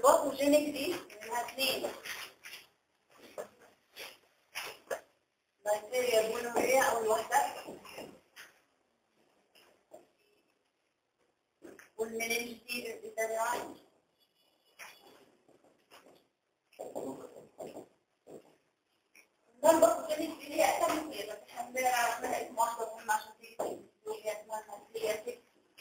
الباثوجينيك دي منها اثنين بكتيريا مونوريا اول واحده والمننجيتيز دي تاني واحده النون باثوجينيك دي هي اكتر كتير بس احنا بنعرف منها اسم واحده مهمه عشان تيجي هي اسمها خلفيه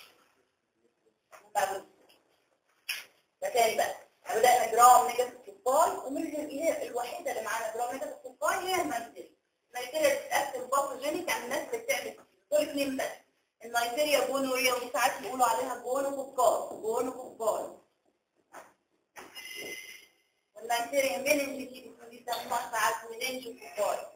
ده تاني بقى بدأنا جرام نيجاتيف سباي ومن هي الوحيدة اللي معانا جرام نيجاتيف سباي هي المايتيريا المايتيريا بتتقسم باثوجينيك يعني الناس بتعمل دول اثنين بس المايتيريا بونوريا وساعات بيقولوا عليها بونو فوكال بونو فوكال والمايتيريا مننجيتي بيسموها ساعات مننجو فوكال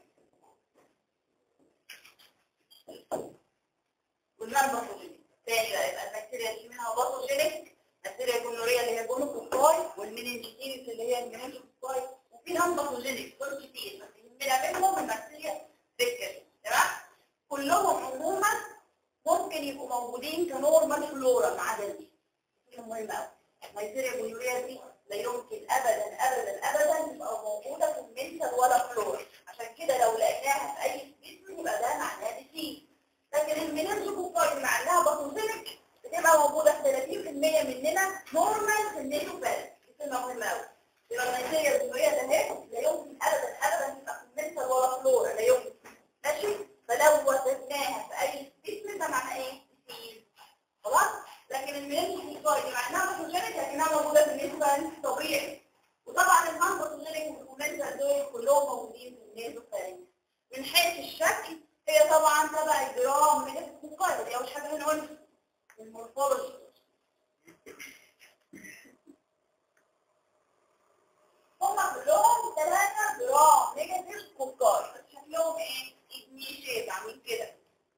والنون تاني بقى يبقى البكتيريا دي منها باثوجينيك البكتيريا الجونوريا اللي هي جونوكوكاي والمننجيتيز اللي هي المننجوكوكاي وفي نون باثوجينيك دول كتير بس يهمنا منهم البكتيريا فيكتوري تمام كلهم عموما ممكن يبقوا موجودين كنورمال فلورا ما عدا دي دي مهمه قوي البكتيريا الجونوريا دي لا يمكن ابدا ابدا ابدا تبقى موجوده في المنسل ولا فلورا عشان كده لو لقيناها في اي سبيسمن يبقى ده معناه دي فيه لكن المننجوكوكاي مع انها باثوجينيك بتبقى موجوده في 30% مننا نورمال في النيوكليس بتبقى مهمه قوي يبقى البكتيريا الجذريه ده اهي لا يمكن ابدا ابدا تبقى في المنسل ولا فلورا لا يمكن ماشي فلو وجدناها في اي سبيسمن ده معناه ايه؟ ديزيز خلاص لكن المننجوكوكاي دي مع انها باثوجينيك لكنها موجوده في النيوكليس طبيعي وطبعا النون باثوجينيك والمنسل دول كلهم موجودين في النيوكليس من حيث الشكل هي طبعا تبع الجرام نيجاتيف كوكاي دي اول حاجه هنقولها المورفولوجي هما كلهم ثلاثة جرام نيجاتيف كوكاي شكلهم ايه؟ ابني شيب عاملين كده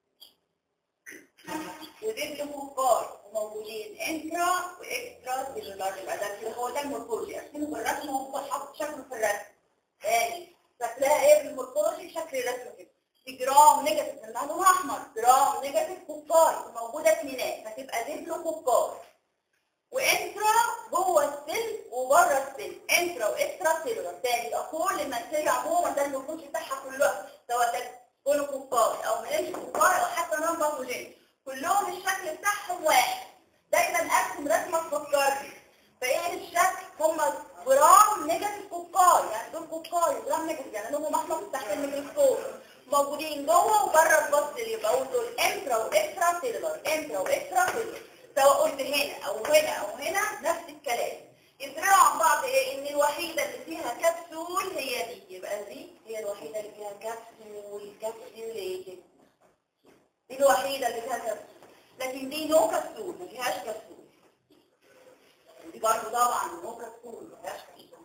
وديبل كوكاي وموجودين انترا واكسترا سيلولار يبقى ده كده هو ده المورفولوجي ارسمه بالرسم وهو حاطط شكله في الرسم تاني شكلها ايه بالمورفولوجي شكل الرسم كده في جرام نيجاتيف لونه احمر جرام نيجاتيف كوكاي موجوده اثنينات فتبقى ديبلو كوكاي وانترا جوه السيل وبره السيل انترا واكسترا سيلولار تاني يبقى كل ما السيل عموما ده النفوذ بتاعها كلها سواء ده كونه كوكاي او منش كوكاي او حتى نون باثوجين كلهم الشكل بتاعهم واحد دايما ارسم رسمه تفكرني فايه الشكل هم جرام نيجاتيف كوكاي يعني دول كوكاي جرام نيجاتيف يعني لهم احمر تحت الميكروسكوب موجودين جوه وبره البص اللي يبقى دول انترا واكسترا سيلولار انترا واكسترا سيلولار سواء قلت هنا او هنا او هنا نفس الكلام يفرقوا عن بعض ايه ان الوحيده اللي فيها كبسول هي دي يبقى دي هي الوحيده اللي فيها كبسول كبسوليتد دي الوحيده اللي فيها كبسول لكن دي نو كبسول ما فيهاش كبسول دي برضه طبعا نو كبسول ما فيهاش كبسول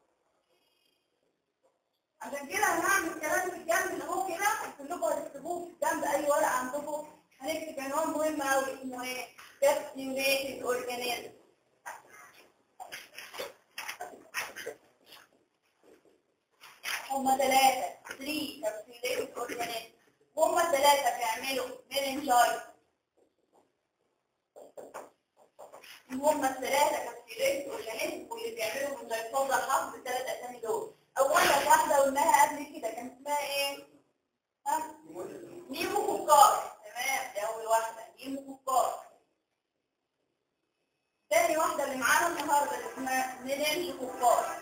عشان كده هنعمل الكلام في الجنب اللي هو كده كلكم هتكتبوه في الجنب اي ورقه عندكم هنكتب عنوان مهم قوي اسمه ايه؟ كابسيوليتد اورجانيزم هما ثلاثة 3 كابسيوليتد اورجانيزم هما ثلاثة بيعملوا مننجايت هما الثلاثة كابسيوليتد اورجانيزم واللي بيعملوا منجايتات حفظ الثلاث اسامي دول أولا واحدة قلناها قبل كده كان اسمها ايه؟ ها؟ نيمو كوكار تمام دي أول واحدة نيمو كوكار تاني واحدة اللي معانا النهاردة اللي اسمها منينج كوكار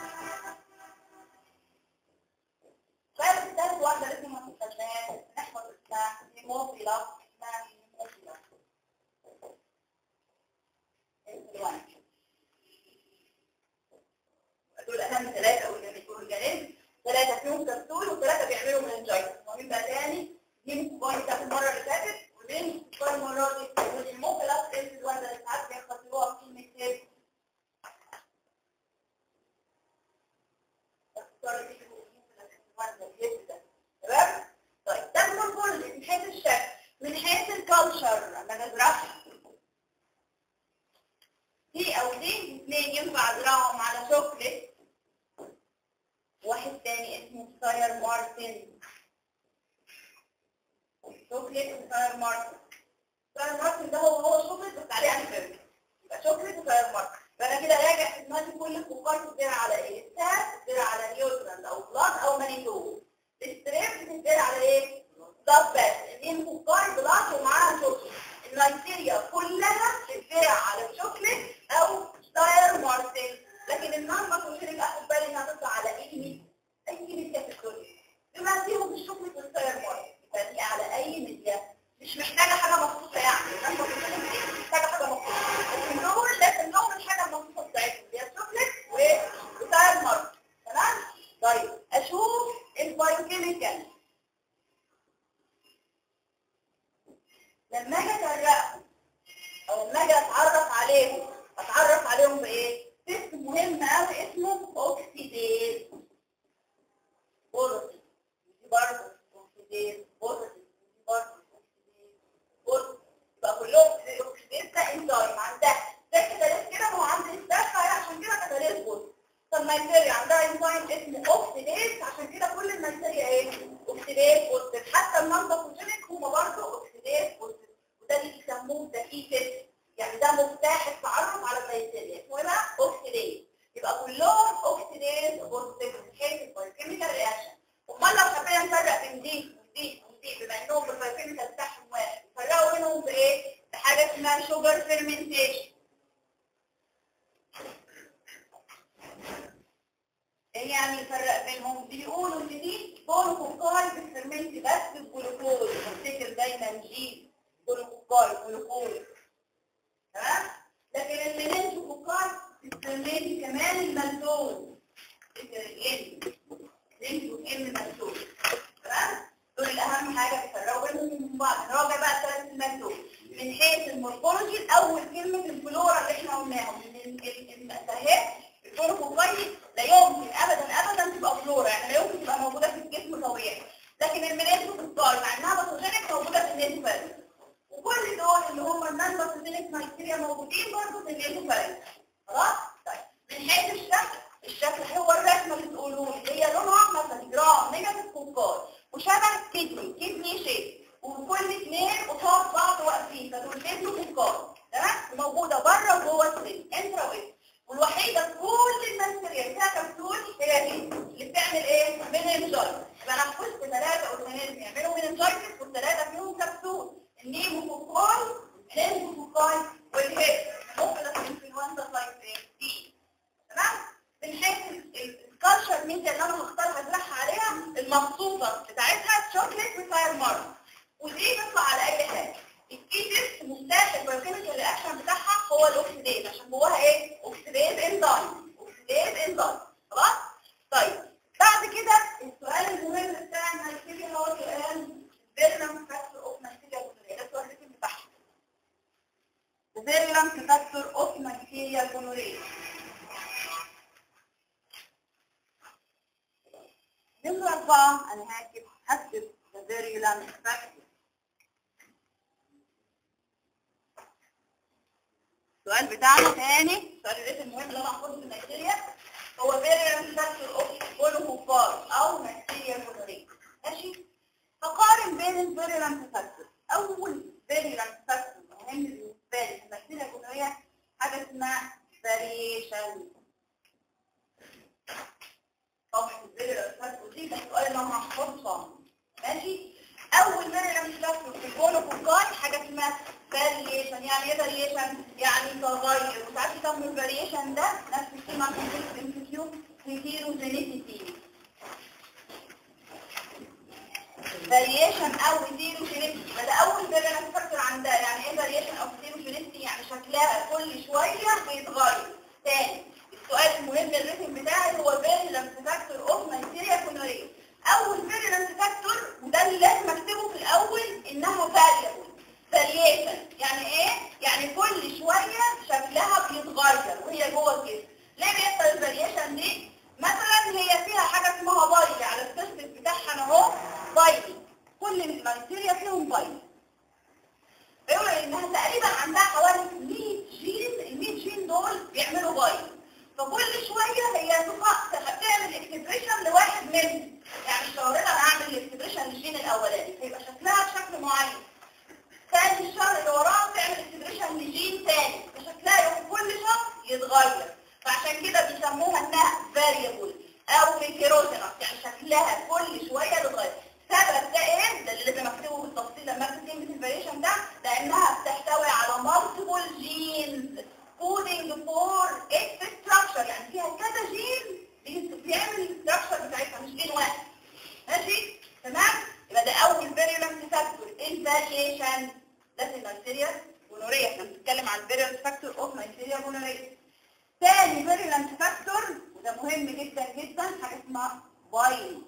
طيب تالت واحدة لسه ما تستناش نحفظ اسمها نيموفيلا اسمها نيموفيلا دول أهم ثلاثة أورجانيزم ثلاثة فيهم كبسول وثلاثة بيعملوا مننجايتس ومين بقى تاني دي كوباي بتاعت المرة اللي فاتت ودي كوباي المرة دي والموكلاس انت الواحدة اللي ساعات بيختصروها في كلمة هيب تمام؟ طيب ده المورفولوجي من حيث الشكل من حيث الكالتشر لما نزرعها دي او دي اثنين ينفع ازرعهم على شوكليت واحد تاني اسمه ساير مارتن شوكليت وساير مارتن ساير مارتن ده هو هو شوكليت بس عليه انفيرم يبقى شوكليت وساير مارتن فانا كده راجع في دماغي كل الكوكاي بتدير على ايه؟ ستات بتدير على نيوترال او بلاد او مانيتول الستريب بتدير على ايه؟ بلاد بس الاثنين كوكاي بلاد ومعاها شوكليت النيجيريا كلها بتدير على شوكليت او ستاير مارتن لكن النون باثوجينيك اخد بالي انها تطلع على اي ميت اي ميديا في الدنيا بما فيهم الشوكليت والستاير مارتن يبقى دي على اي ميديا مش محتاجه حاجه مخصوصه يعني النون باثوجينيك دي مش محتاجه حاجه مخصوصه لكن دول لازم لهم الحاجه المخصوصه بتاعتهم اللي هي الشوكليت وستاير مارتن تمام طيب اشوف البايوكيميكال لما اجي افرقهم او لما اجي اتعرف عليهم اتعرف عليهم بايه؟ اسم مهم قوي اسمه اوكسيديز بوزيتيف دي برضه اوكسيديز بوزيتيف دي برضه اوكسيديز بوزيتيف يبقى كلهم اوكسيديز ده انزيم عندها ده كتاليز كده ما هو عند الدفع عشان كده كتاليز بوزيتيف فالميتيريا عندها انزيم اسمه اوكسيديز عشان كده كل الميتيريا ايه؟ اوكسيديز بوزيتيف حتى النون باثوجينيك هم برضه اوكسيديز بوزيتيف وده اللي بيسموه دقيقة يعني ده مفتاح التعرف على الميتيريا اسمه ايه بقى؟ اوكسيديز يبقى كلهم اوكسيديز بوزيتيف من حيث البايوكيميكال رياكشن امال لو حبينا نفرق بين دي ودي ودي بما انهم بالبايوكيميكال بتاعهم واحد نفرقوا بينهم بايه؟ بحاجه اسمها شوجر فيرمنتيشن ايه يعني نفرق بينهم بيقولوا ان دي جلوكوكاي بتفرمنت بس الجلوكوز بفتكر دايما جي جلوكوكاي جلوكوز تمام لكن المينينجوكاي بتفرمنت كمان المالتوز الان لينجو ام مالتوز تمام دول الاهم حاجه بيفرقوا بينهم من بعض نراجع بقى ثلاث المالتوز من حيث المورفولوجي الاول كلمه الفلورا اللي احنا قلناها اهي الجلوكوكاي لا يمكن ابدا ابدا تبقى فلورا يعني لا يمكن تبقى موجوده في الجسم طبيعي لكن المينينجوكاي مع انها باثوجينيك موجوده في النيزوفيرس وكل دول اللي هم النان باثوجينيك مايكتيريا موجودين برضه في النيزوفيرس خلاص طيب من حيث الشكل الشكل هو الرسمه اللي بتقولوا لي هي لونها مثلا جرام نيجاتيف كوكاي وشبه كدني كدني شيب وكل اثنين قصاد بعض واقفين فدول كدني كوكاي تمام موجوده بره وجوه السن انترا وإكس والوحيده في كل الماتيريال فيها كبسول هي دي اللي بتعمل ايه؟ مننجايتس يبقى انا حفظت ثلاثه اورجانيزم يعملوا مننجايتس والثلاثه فيهم كبسول النيموكوكاي الانفوكاي والهيد ممكن الانفلونزا تايب ايه؟ دي تمام؟ من حيث الكالتشر ميديا اللي انا هختار هزرعها عليها المخصوصه بتاعتها شوكليت وفاير مارك ودي بتطلع على اي حاجه الكيتس مفتاح البايوكيميكال رياكشن بتاعها هو الاكسيديز عشان جواها ايه؟ اوكسيديز انزيم اوكسيديز انزيم خلاص؟ طيب بعد كده السؤال المهم بتاعنا هيبتدي هو سؤال فيرلم فاكتور اوف ماكتيريا جونوريا ده السؤال اللي بتاعها فيرلم فاكتور اوف ماكتيريا جونوريا نمرة أربعة أنا هكتب هكتب فيرلم فاكتور السؤال بتاعنا تاني السؤال الريت المهم اللي انا هاخده في البكتيريا هو فيريانت فاكتور اوف جلوكوكار او بكتيريا جونوريا ماشي هقارن بين الفيريانت فاكتور اول فيريانت فاكتور مهم بالنسبه لي في البكتيريا جونوريا حاجه اسمها فاريشن طبعا الفيريانت فاكتور دي ده السؤال اللي انا هحفظه ماشي اول فيريانت فاكتور في الجلوكوكار حاجه اسمها فاريشن يعني ايه فاريشن يعني تغير وساعات يسموا الفاريشن ده نفس الكلمه في الام كيو هيتيروجينيسيتي فاريشن او هيتيروجينيسيتي ده اول فاريشن فاكتور عندها يعني ايه فاريشن او هيتيروجينيسيتي يعني شكلها كل شويه بيتغير تاني السؤال المهم الريتم بتاعي هو فيرلنس فاكتور اوف مايتيريا كونوريا اول فيرلنس فاكتور وده اللي لازم اكتبه في الاول انها فاريبل فاريشن يعني ايه؟ يعني كل شوية شكلها بيتغير وهي جوه الجسم ليه بيحصل الفاريشن دي؟ مثلا هي فيها حاجة اسمها بايلي على السيستم بتاعها اهو بايلي كل الماتيريا فيهم بايلي بيقولوا انها تقريبا عندها حوالي 100 جين ال 100 جين دول بيعملوا بايلي فكل شوية هي تعمل اكسبريشن لواحد منهم يعني الشهر ده انا هعمل اكسبريشن للجين الاولاني فيبقى شكلها بشكل معين ثاني الشهر اللي وراه تعمل اكسبريشن لجين ثاني فشكلها يوم كل شهر يتغير الفاريشن ده لانها بتحتوي على مالتيبل جينز كودينج فور اتس ستراكشر يعني فيها كذا جين بيعمل الستراكشر بتاعتها مش جين واحد ماشي تمام يبقى ده اول فيريولنت فاكتور الفاريشن ده في النيسيريا جونوريا احنا بنتكلم عن الفيريولنت فاكتور اوف نيسيريا جونوريا تاني فيريولنت فاكتور وده مهم جدا جدا حاجه اسمها بايل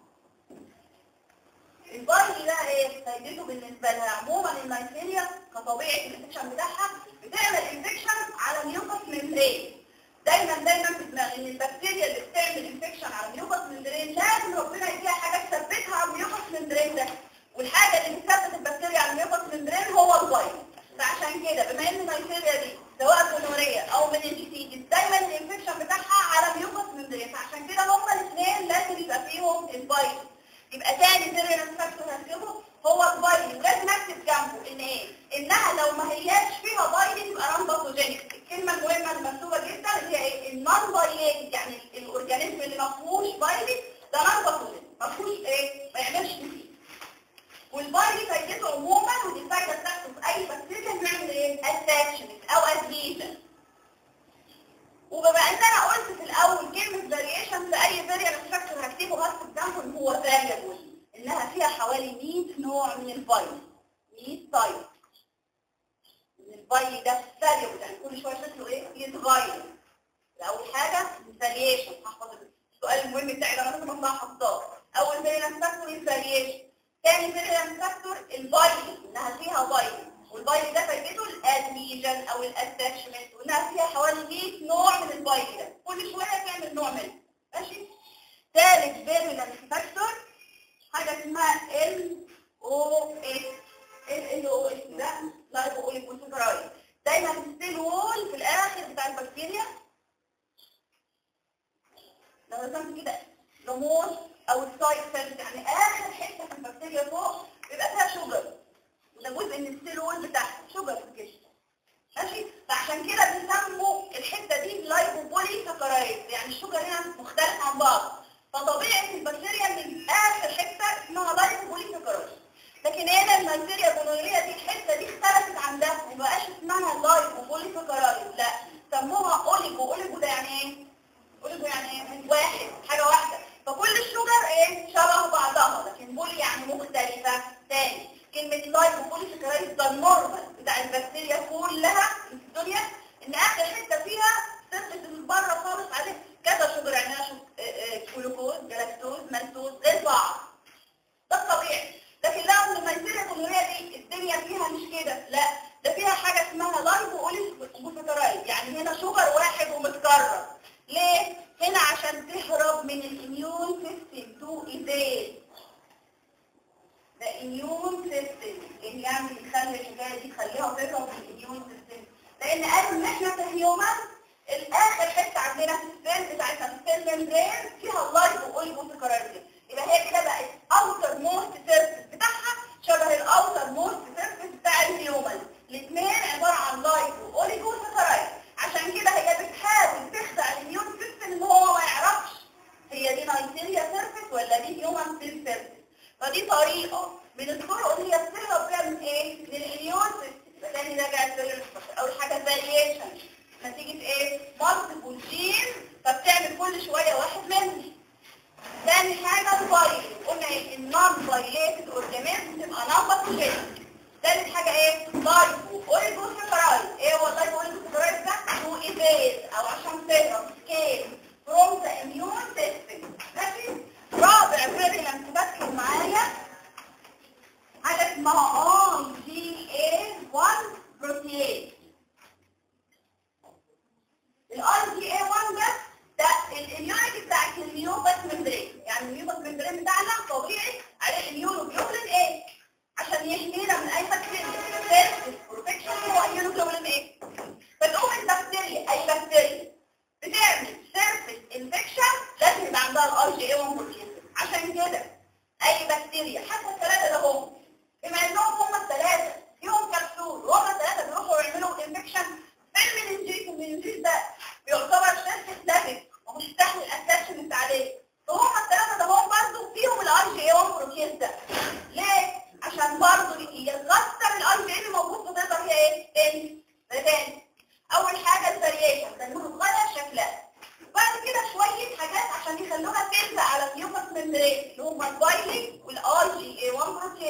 البايل ده ايه فايدته بالنسبه لها عموما النيسيريا كطبيعه الانفكشن بتاعها بتعمل انفكشن على ميوكس ممبرين دايما دايما في دماغي ان البكتيريا اللي بتعمل انفكشن على ميوكس ممبرين لازم ربنا يديها حاجه تثبتها على الميوكس ممبرين ده والحاجه اللي بتثبت البكتيريا على الميوكس ممبرين هو البايل فعشان كده بما ان النيسيريا دي سواء جونوريا او مننجيتيدس دايما الانفكشن بتاعها على ميوكس ممبرين فعشان كده هما الاثنين لازم يبقى فيهم البايل يبقى تاني فيرينس فاكتور هنكتبه هو البايل ولازم اكتب جنبه ان ايه انها لو ما هياش فيها بايل يبقى نون باثوجينيك الكلمه المهمه المكتوبه جدا اللي هي ايه النون بايل يعني الاورجانيزم اللي ما فيهوش بايل ده نون باثوجينيك ما فيهوش ايه ما يعملش فيه والبايل فايدته عموما ودي الفايده بتاعته في اي بكتيريا بنعمل ايه اتاتشمنت او ادهيجن وبما ان انا قلت في الاول كلمه فاريشن في اي فاريبل فاكتور هكتبه هكتب جنبه ان هو فاريبل انها فيها حوالي 100 نوع من البايل 100 تايب من البايل ده فاريبل يعني كل شويه شكله ايه يتغير اول حاجه الفاريشن هحفظ السؤال المهم بتاعي ده انا لازم اطلع حافظاه اول فاريبل فاكتور الفاريشن ثاني فاريبل فاكتور البايل انها فيها بايل والبايل ده فايدته الادميجن او الاتاتشمنت وانها فيها حوالي 100 نوع من البايل ده كل شويه تعمل نوع منه ماشي ثالث فيرولنت فاكتور حاجه اسمها ال او اس ال او اس ده لايبو اوليجوسكرايد دايما السيل وول في الاخر بتاع البكتيريا لو رسمت كده رموز او السايد سيلز يعني اخر حته في البكتيريا فوق بيبقى فيها شوجر وده جزء من السيل وول بتاعها شوجر في الجسم ماشي فعشان كده بنسموا الحته دي لايبوبولي سكرايد يعني الشوجر هنا مختلف عن بعض فطبيعه البكتيريا ان اخر حته اسمها لايبوبولي سكرايد لكن هنا البكتيريا الجونوريا دي الحته دي اختلفت عن ده ما بقاش اسمها لايبوبولي سكرايد لا سموها اوليجو اوليجو ده يعني ايه؟ اوليجو يعني ايه؟ واحد حاجه واحده فكل الشوجر ايه؟ شبه بعضها لكن بولي يعني مختلفه تاني كلمة لايبوبوليسكرايد ده النورمال بتاع البكتيريا كلها في الدنيا ان اخر حتة فيها تثبت من بره خالص عليه كذا شجر يعني جلوكوز جلاكتوز مالتوز غير بعض ده الطبيعي لكن لو ان البكتيريا الكولوريا دي الدنيا فيها مش كده لا ده فيها حاجة اسمها لايبوبوليسكرايد يعني هنا شجر واحد ومتكرر ليه؟ هنا عشان تهرب من الاميون سيستم تو ايزيد ده اميون سيستم اللي يعمل يخلي الحكايه دي يخليها تهرب من الاميون سيستم لان قالوا ان احنا كهيومن الاخر حته عندنا في السيل بتاعتنا في السيل ممبرين فيها اللايبو اوليجو سكرايد يبقى هي كده بقت اوتر موست سيرفيس بتاعها شبه الاوتر موست سيرفيس بتاع الهيومن الاثنين عباره عن لايبو اوليجو سكرايد عشان كده هي بتحاول تخدع الاميون سيستم ان هو ما يعرفش هي دي نيجيريا سيرفيس ولا دي هيومن سيل سيرفيس فدي طريقة من الطرق اللي هي بتهرب فيها من ايه؟ من الاميون سيستم تاني راجع الفيريولنس اول حاجة فاريشن نتيجة ايه؟ مالتيبل جين فبتعمل كل شوية واحد منهم تاني حاجة البايل قلنا ايه؟ النون بايليتد اورجانيزم تبقى نون باثوجينيك تالت حاجة ايه؟ لايبو اوريجو سكرايد ايه هو اللايبو اوريجو سكرايد ده؟ تو ايفيد او عشان تهرب سكيل فروم ذا اميون سيستم ماشي؟ رابع فيريلنت بكتب معايا حاجة اسمها اي جي اي 1 بروتيز الاي جي اي 1 ده ده الاميونيتي بتاعت الميوبس ممبرين يعني الميوبس ممبرين بتاعنا طبيعي عليه اميونوجلوبولين ايه عشان يحمينا من اي بكتيريا سيرفيس بروتكشن هو اميونوجلوبولين ايه فتقوم البكتيريا اي بكتيريا بتعمل سيرفيس انفكشن لازم يبقى عندها الاي جي اي 1 بروتين عشان كده اي بكتيريا حتى الثلاثه ده هم بما انهم هم الثلاثه فيهم كبسول وهم الثلاثه بيروحوا يعملوا انفكشن في المننجيت المننجيت ده بيعتبر سيرفيس لابس ومستحمل اتاتشمنت عليه فهم الثلاثه ده هم برضه فيهم الاي جي اي 1 بروتين ده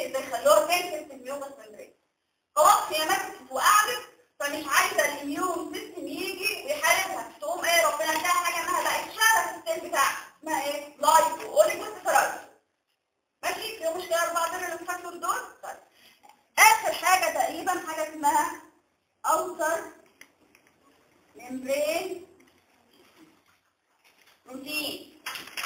ازاي يخلوها تنفذ الميوكس ممبرين خلاص هي ماتت وقعدت فمش عايزه الاميون سيستم يجي ويحاربها تقوم ايه ربنا اداها حاجه انها بقت شبه السيل بتاعها اسمها ايه؟ لايف واوليجوسيفرايد ماشي في مشكله اربعه دول اللي فاكتور دول طيب اخر حاجه تقريبا حاجه اسمها اوتر ممبرين بروتين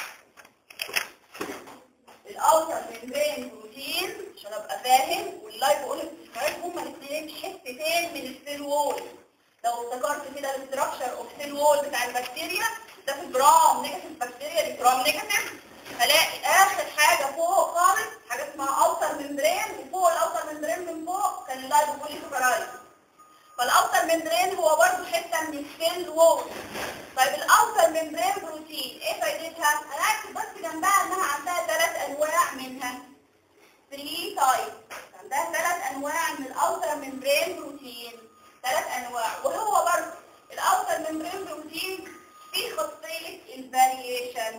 الاوتر ممبرين بروتين عشان ابقى فاهم واللايف اوليجوسيفرايد هما الاثنين حتتين من السيل وول لو افتكرت كده الاستراكشر اوف سيل وول بتاع البكتيريا ده في جرام نيجاتيف بكتيريا دي جرام نيجاتيف هلاقي اخر حاجه فوق خالص حاجه اسمها اوتر ممبرين وفوق الاوتر ممبرين من فوق كان اللايف بوليسوكرايد فالاوتر ممبرين هو برضه حته من السيل وول طيب الاوتر ممبرين بروتين ايه فايدتها؟ هنكتب بس جنبها انها عندها ثلاث انواع منها 3 تايب عندها ثلاث انواع من الاوتر ممبرين بروتين ثلاث انواع وهو برضه الاوتر ممبرين بروتين في خاصيه الفاريشن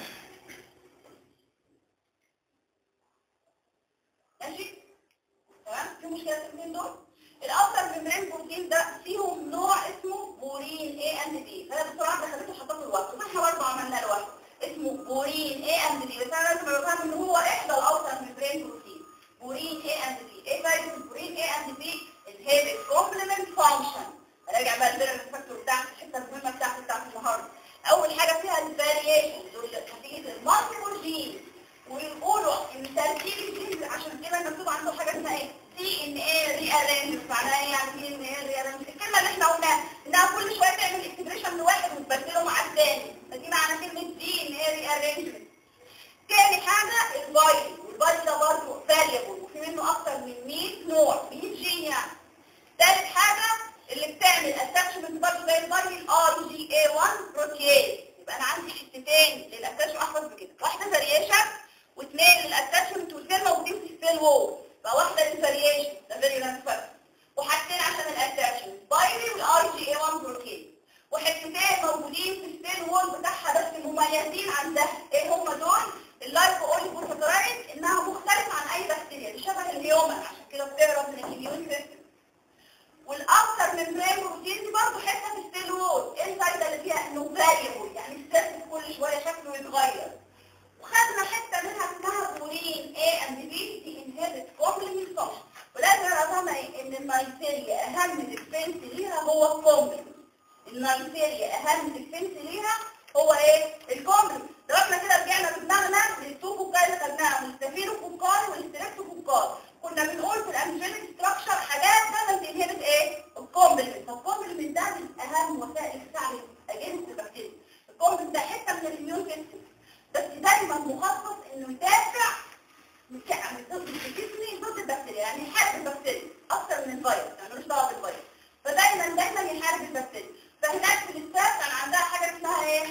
ماشي تمام في مشكله في الاثنين دول الاوتر ممبرين بروتين ده فيهم نوع اسمه بورين اي اند بي فانا بسرعه دخلته حطيته في الوصف واحنا برضه عملنا لوحده اسمه بورين اي اند بي بس انا لازم ابقى فاهم ان هو احدى الاوتر ممبرين بروتين بورين اي اند بي ايه فايده البورين اي اند بي الهيبت كومبلمنت فانكشن راجع بقى البيرن فاكتور بتاعت الحته المهمه بتاعت بتاعت النهارده اول حاجه فيها الفاريشن دول نتيجه المالتيبل جين ويقولوا ان ترتيب الجينز عشان كده مكتوب عنده حاجه اسمها ايه سي ان اي ري ارينج معناها ايه يعني سي ان اي ري ارينج الكلمه اللي احنا قلناها انها كل شويه تعمل اكسبريشن لواحد وتبدله مع الثاني فدي معنى كلمه سي ان اي ري ارينجمنت تاني حاجه البايل والبايل ده برضه فاريبل وفي منه اكتر من 100 نوع 100 جين يعني تالت حاجه اللي بتعمل اتاتشمنت برضه زي البايل ار جي اي 1 بروتياز يبقى انا عندي حتتين للاتاتشمنت احفظ بكده واحده فاريشن واثنين للاتاتشمنت والسيل موجودين في السيل وول فواحده للفاريشن ده فيريلانس فاكتور وحاجتين عشان الاتاتشمنت بايري والار جي اي 1 بروتين وحتتين موجودين في السيل وول بتاعها بس مميزين عن ده ايه هم دول اللايف اوليفوساكرايد انها مختلفه عن اي بكتيريا دي شبه الهيومن عشان كده بتهرب من الاميون سيستم والاكثر ممبرين بروتين دي برضه حته في السيل وول ايه الفايده اللي فيها انه فاريبل يعني السيل كل شويه شكله يتغير وخدنا حته منها اسمها بورين A and B دي inhibit complement function ولازم ابقى فاهمه ايه ان النيسيريا اهم ديفنس ليها هو الكومبلمنت النيسيريا اهم ديفنس ليها هو ايه الكومبلمنت لو احنا كده رجعنا بدماغنا للتوكوكاي اللي خدناها والستافيلوكوكاي والستريبتوكوكاي كنا بنقول في الانجينيك ستراكشر حاجات لازم تنهبت ايه الكومبلمنت فالكومبلمنت ده من اهم وسائل السعي اجنس البكتيريا الكومبلمنت ده حته من الاميون سيستم بس دايما مخصص انه يدافع ضد الجسم ضد البكتيريا يعني يحارب البكتيريا اكتر من الفيروس يعني ملوش دعوه بالفيروس فدايما دايما يحارب البكتيريا فهناك في الاستاذ كان عندها حاجه اسمها ايه؟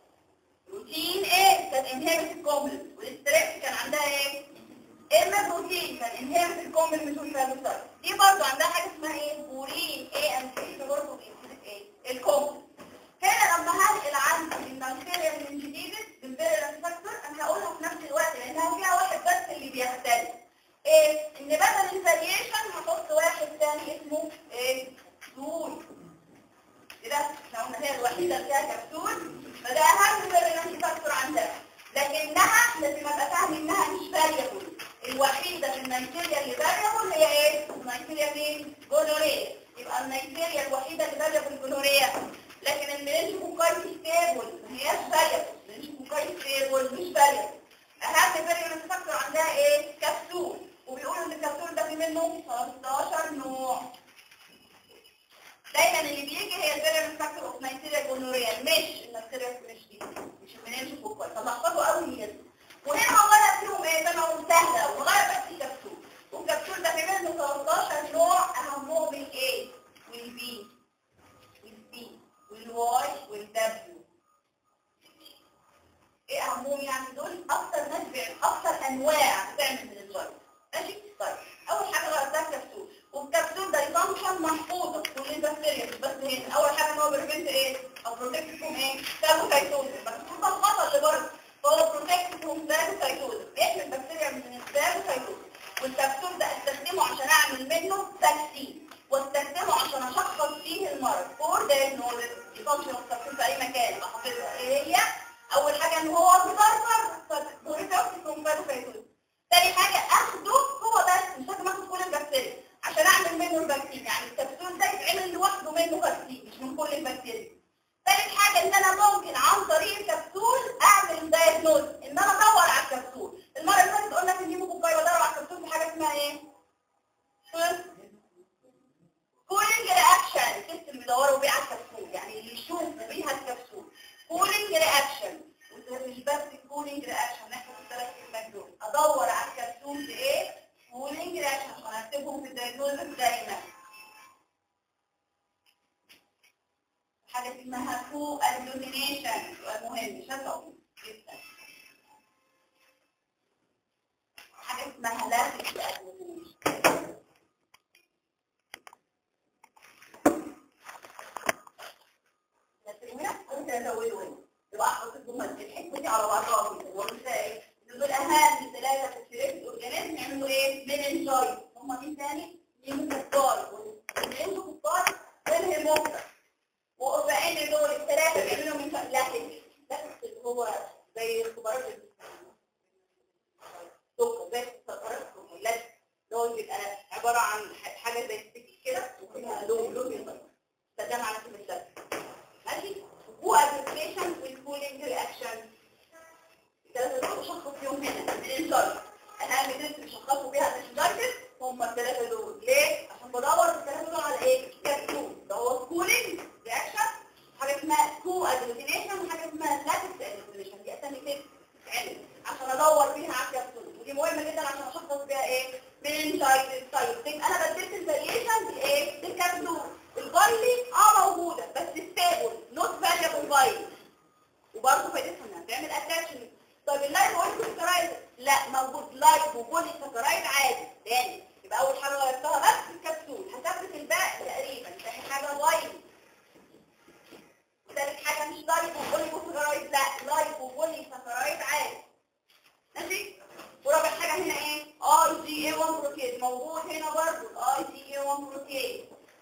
روتين ايه كان انهبت الكومبلمنت والاستريبس كان عندها ايه؟ ام بروتين كان انهبت الكومبلمنت والفيروسات دي برضه عندها حاجه اسمها ايه؟ بورين ايه ام سي برضه بينهبت ايه؟ الكومبلمنت هنا لما هنقل عندي البكتيريا من جديد بالفيرنس فاكتور انا هقولها في نفس الوقت لانها فيها واحد بس اللي بيختلف ايه ان بدل الفاريشن هحط واحد ثاني اسمه ايه كبسول كده احنا قلنا هي الوحيده اللي فيها كبسول فده اهم فيرنس فاكتور عندها لكنها لازم ابقى فاهم انها مش فاريبل الوحيده في النيجيريا اللي فاريبل هي ايه النيجيريا مين جونوريا يبقى النيجيريا الوحيده اللي فاريبل جونوريا لكن المننجوكوكاي ستيبل ما هياش فاريبل المننجوكوكاي ستيبل مش فاريبل اهم فاريبل فاكتور عندها ايه كبسول وبيقولوا ان الكبسول ده في منه 15 نوع دايما اللي بيجي هي الفاريبل فاكتور اوف نيجيريا جونوريا مش النيجيريا مش دي مش المننجوكوكاي فلخبطوا قوي هي وهنا غلط فيهم ايه ده سهله قوي غلط بس الكبسول والكبسول ده في منه 13 نوع اهمهم الايه والبي والبي والواي والدبليو ايه اهمهم يعني دول اكتر ناس بيعمل اكتر انواع بتعمل من الفيروس ماشي طيب اول حاجه غلطتها الكبسول والكبسول ده فانكشن محفوظه كل البكتيريا مش بس هنا اول حاجه ان هو بريفنت ايه او بروتكت فروم ايه سايتوزيس بس ده الخطا اللي بره فهو بروتكت فروم سايتوزيس بيحمي البكتيريا من السايتوزيس والكبسول الكبسول ده استخدمه عشان اعمل منه تاكسين واستخدمه عشان اشخص فيه المرض فور دايجنوزس الفانكشن اوف الكبسول في اي مكان يبقى حافظها ايه هي اول حاجه ان هو بيبربر فبوريتوكسيس تاني حاجه اخده هو بس مش لازم اخد كل البكتيريا عشان اعمل منه البكتيريا يعني الكبسول ده يتعمل لوحده منه بكتيريا مش من كل البكتيريا ثالث حاجة ان انا ممكن عن طريق الكبسول اعمل دايجنوز ان انا ادور على الكبسول المرة اللي فاتت قلنا في الهيموكوكاي بدور على الكبسول في حاجة اسمها ايه؟ كولينج رياكشن الست اللي بيدوروا بيه على الكبسول يعني اللي يشوفوا بيها الكبسول كولينج رياكشن مش بس كولينج رياكشن نحن الثلاث كلمات دول ادور على الكبسول في ايه؟ كولينج رياكشن عشان اكتبهم في الدايجنوز دايما حاجة اسمها كو الومينيشن سؤال مهم شفوي جدا حاجة اسمها لاتكس الومينيشن ممكن ازوده هنا يبقى احط الجمل الحته دي على بعضها كده واقول لها ايه دول اهم ثلاثه تفسيرات الاورجانيزم يعملوا ايه من انجاي هم مين تاني نيموكوكاي والنيموكوكاي والهيموكراس وأربعين دول الثلاثة بيعملوا من لاحق لاحق اللي هو زي اختبارات السكر زي اختبارات الهرمونات اللي هو بيبقى عبارة عن حاجة زي ستيك كده وفيها لون لون يطلع استخدام على كل الشكل ماشي هو ادابتيشن والكولينج رياكشن الثلاثة دول شخصوا فيهم هنا من الانسان أهم ناس بيشخصوا بيها الانسان هم الثلاثة دول ليه؟ عشان بدور في الثلاثة دول على ايه؟ كابسول ده هو كولينج رياكشن حاجه اسمها كو ادوتينيشن وحاجه اسمها لاتكس ادوتينيشن دي اسامي كده بتتعمل عشان ادور فيها على الكبسول ودي مهمه جدا عشان اشخص بيها ايه مننجايتس طيب تبقى انا بدلت الفاريشن بالايه بالكبسول الفايلي اه موجوده بس ستيبل نوت فاريبل فايلي وبرضه فايدتها انها بتعمل اتاتشمنت طيب اللايف سكرايد لا موجود لايف وبولي سكرايد عادي تاني يبقى اول حاجه غيرتها بس الكبسول هثبت الباقي تقريبا تاني حاجه فايلي ثالث حاجة مش لايف وبولي سكرايد لا لايف وبولي سكرايد عادي ماشي ورابع حاجة هنا ايه اي جي اي 1 بروتين موجود هنا برضه الاي جي اي 1 بروتين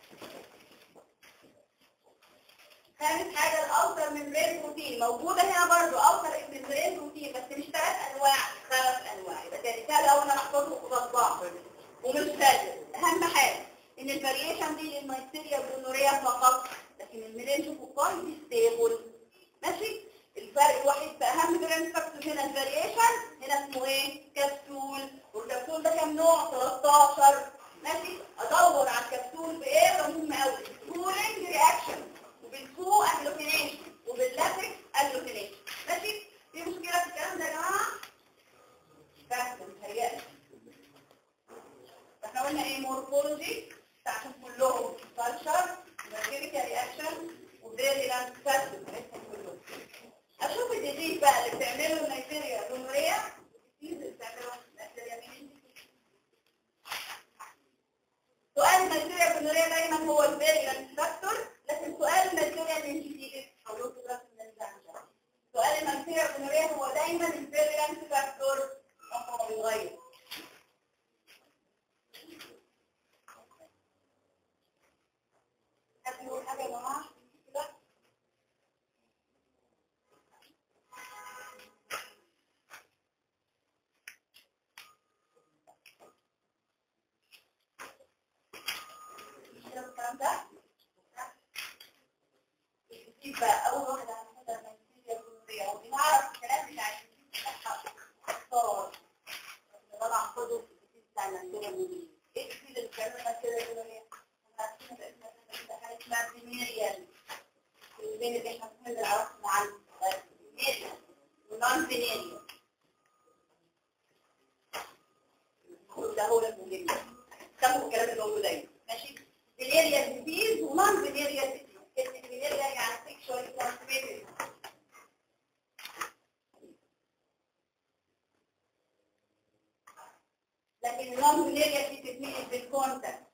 خامس حاجة الاوتر ممبرين بروتين موجودة هنا برضه اوتر ممبرين بروتين بس مش ثلاث انواع خمس انواع يبقى تاني سهل اول انا احفظه قصاد بعض ومش سهل اهم حاجة ان الفاريشن دي للمايستيريا برونوريا فقط لكن الميلينجوكوكاي دي ستيبل ماشي الفرق الوحيد في اهم جرام كبسول هنا الفاريشن هنا اسمه ايه كبسول والكبسول ده كام نوع 13 ماشي ادور على الكبسول بايه ده مهم قوي كولينج رياكشن وبالكو اجلوتينيشن وباللاتكس اجلوتينيشن ماشي في مشكله في الكلام ده يا جماعه فاهم متهيألي احنا قلنا ايه مورفولوجي بتاعتهم كلهم كالتشر بكتيريا رياكشن وفيريلانت فاسد كلهم اشوف الديزيز بقى اللي بتعمله النيجيريا جمهوريه الديزيز اللي بتعمله النيجيريا مين سؤال النيجيريا جمهوريه دايما هو الفيريلانت فاكتور لكن سؤال النيجيريا مينجيتيز حولوه كده سؤال النيجيريا جمهوريه هو دايما الفيريلانت فاكتور رقمه بيتغير هتقول حاجة يا جماعة كده الكلام ده يبقى أول واحدة هناخدها من الفيزياء الجمهورية وبنعرف الكلام بتاع الصار طبعا خدوا في الكتير بتاع النيجيريا الجمهورية ايه الكتير اللي بتعملها كده الجمهورية؟ حاجة اسمها فينيريال بين اللي احنا كنا عرفنا عنه فينيريال ونون فينيريال ده هو المهم سموا الكلام اللي موجود اهي ماشي فينيريال ديزيز ونون فينيريال ديزيز كلمة فينيريال يعني سيكشوال ترانسميتد لكن النون فينيريال دي بتتنقل بالكونتاكت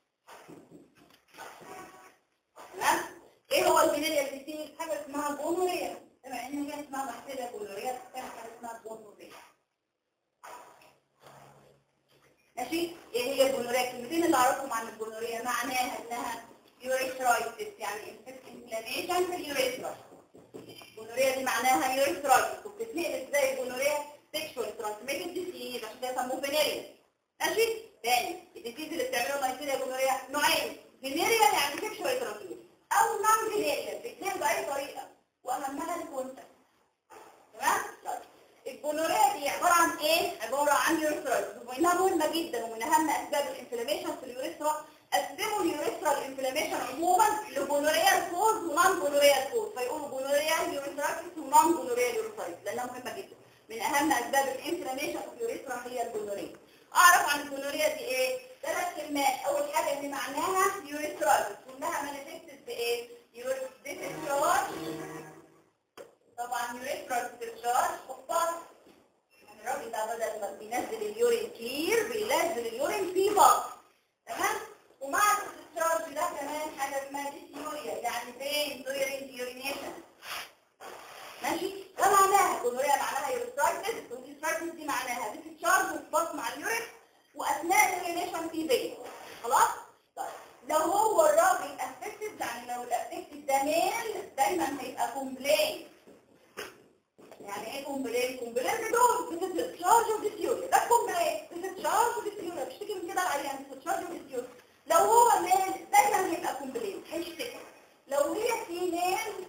تمام ايه هو الفينيريا ديزيز حاجه اسمها جونوريا بما ان هي اسمها بكتيريا جونوريا بتعمل حاجه اسمها جونوريا ماشي ايه هي الجونوريا الكلمتين اللي اعرفهم عن الجونوريا معناها انها يوريثرايتس يعني انفلاميشن في اليوريثرا الجونوريا دي معناها يوريثرايتس وبتتنقل ازاي الجونوريا سيكشوال ترانسميتد ديزيز عشان كده سموه فينيريا ماشي تاني الديزيز اللي بتعمله النيسيريا جونوريا نوعين فينيريا يعني سيكشوال ترانسميتد او نون فينيريا بتتنقل باي طريقه واهمها الكونتاكت تمام طيب. الجونوريا دي عباره عن ايه عباره عن يوريثرايتس وانها مهمه جدا ومن اهم اسباب الانفلاميشن في اليوريثرا قسموا اليوريثرا الانفلاميشن عموما لجونوريا كوز ونون جونوريا كوز فيقولوا جونوريا يوريثرايتس ونون جونوريا يوريثرايتس لانها مهمه جدا من اهم اسباب الانفلاميشن في اليوريثرا هي الجونوريا اعرف عن الجونوريا دي ايه ثلاث كلمات اول حاجه ان معناها يوريثرايتس كلها مانيفستد بايه يوريثرايتس طبعا يوريثرال استرشار خطاط الراجل ده بدل ما بينزل اليورين كتير بينزل اليورين في بط تمام ومع الاسترشار ده كمان حاجه اسمها ديسيوريا يعني بين يورين يورينيشن ماشي ده معناها جونوريا معناها يوريثرايتس واليوريثرايتس دي معناها ديسشارج وسبوت مع اليورين واثناء اليورينيشن في بين خلاص طيب لو هو الراجل افكتد يعني لو الافكتد ده ميل دايما هيبقى كومبلين يعني ايه كومبلين كومبلين دول بتتشارج وديسيوريا ده كومبلين بتتشارج وديسيوريا بيشتكي من كده العيان بتتشارج وديسيوريا لو هو ميل دايما هيبقى كومبلين هيشتكي لو هي فيميل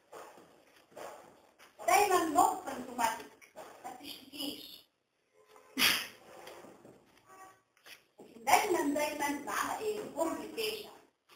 دايما نوت سيمتوماتيك ما بتشتكيش دايما دايما معاها ايه كومبليكيشن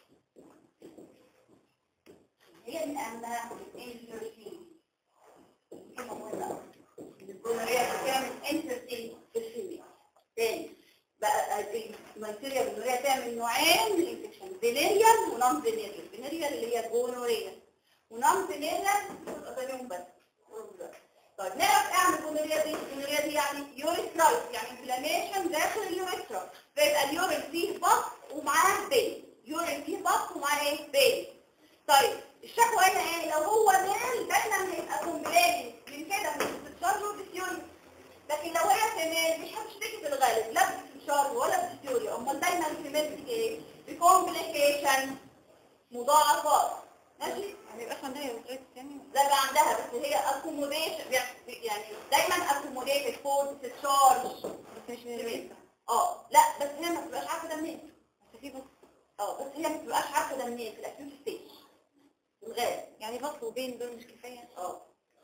هي من اهمها الانفيرتيليتي كلمة مهمة أوي. الجونوريا بتعمل انفيرتيليتي في الفيميل تاني بقى المنسيريا الجونوريا تعمل نوعين من الانفكشن فينيريال ونون فينيريال فينيريال اللي هي جونوريا ونون فينيريال اساميهم بس طيب نعرف اعمل جونوريا دي الجونوريا دي يعني يوريثرايت يعني انفلاميشن داخل اليوريثرا فيبقى اليورين فيه بط ومعاه بين يورين فيه بط ومعاه ايه بين طيب الشكوى هنا ايه لو هو ميل دايما هيبقى كومبلين من كده مش بتتشارج وبتيوري لكن لو هي فيميل مش هتشتكي في الغالب لا بتتشارج ولا بتيوري امال دايما الفيميل بتيجي ايه بكومبليكيشن مضاعفات ماشي يعني يبقى عندها يوريثرايتس يعني لا بقى عندها بس هي اكوموديشن يعني دايما اكوموديتد فور تتشارج بس مش يوريثرا اه لا بس هي ما بتبقاش عارفه ده منين بس في بط اه بس هي ما بتبقاش عارفه ده منين في الاكيوت ستيج في الغالب يعني بط وبين دول مش كفايه اه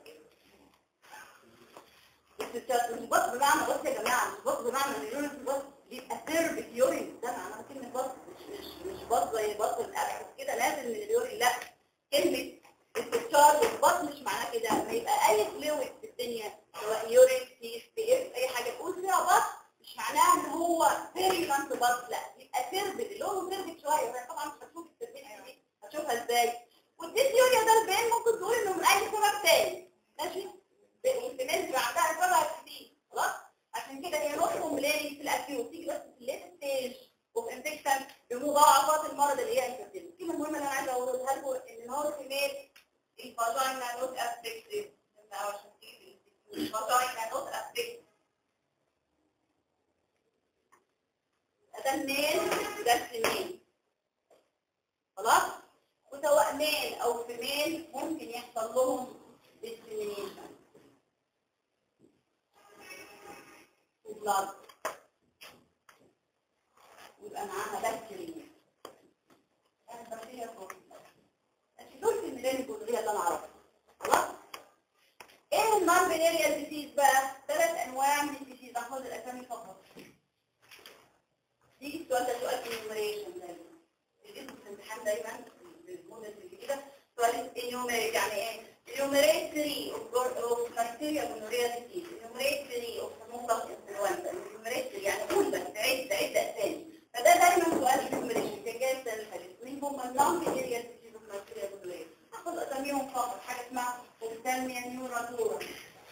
بس مش بط بمعنى بص يا جماعه مش بط بمعنى ان اليورين في بط بيبقى سيرب يورين ده معنى كلمه بط مش مش مش بط زي بط الاكل كده لازم من اليورين لا كلمه استشار والبط مش معناه كده لما يبقى اي فلويد في الدنيا سواء يورين سي بي اف اي حاجه تقول فيها بط مش معناها ان هو فيريلانت بط لا يبقى سيرب لونه سيرب شويه وهي طبعا مش هتشوف السيربين دي هتشوفها ازاي والديسيوريا ده البين ممكن تقول انه من اي سبب تاني ماشي والاحتمال تبقى عندها سبب كتير خلاص عشان كده هي نص كومبليني في الاكيوت تيجي بس في الليت ستيج اوف انفكشن بمضاعفات المرض اللي هي انفكتيف الكلمه المهمه اللي انا عايزه اقولها لكم ان هو الفيميل الفاجينا نوت افكتيف الفاجينا نوت افكتيف ده الميل وده الفيميل خلاص وسواء ميل او فيميل ممكن يحصل لهم discrimination وبلاد ويبقى معاها بكتيريا البكتيريا فوق دول في الميلان الجذرية اللي انا اعرفها خلاص ايه النون فينيريال ديزيز بقى ثلاث انواع من الديزيز احفظ الاسامي فقط يجي السؤال ده سؤال في النيومريشن دايما الاسم في الامتحان دايما بالموديل اللي كده سؤال النيومريت يعني ايه enumerate three of, of criteria gonorrhea disease enumerate three of smallpox influenza enumerate three يعني قول بس عد عد اسامي فده دايما سؤال enumeration كان جاي السنه اللي فاتت مين هم النون فينيريال disease of criteria gonorrhea اخد اساميهم فقط حاجه اسمها اوفتالميا نيوراتورا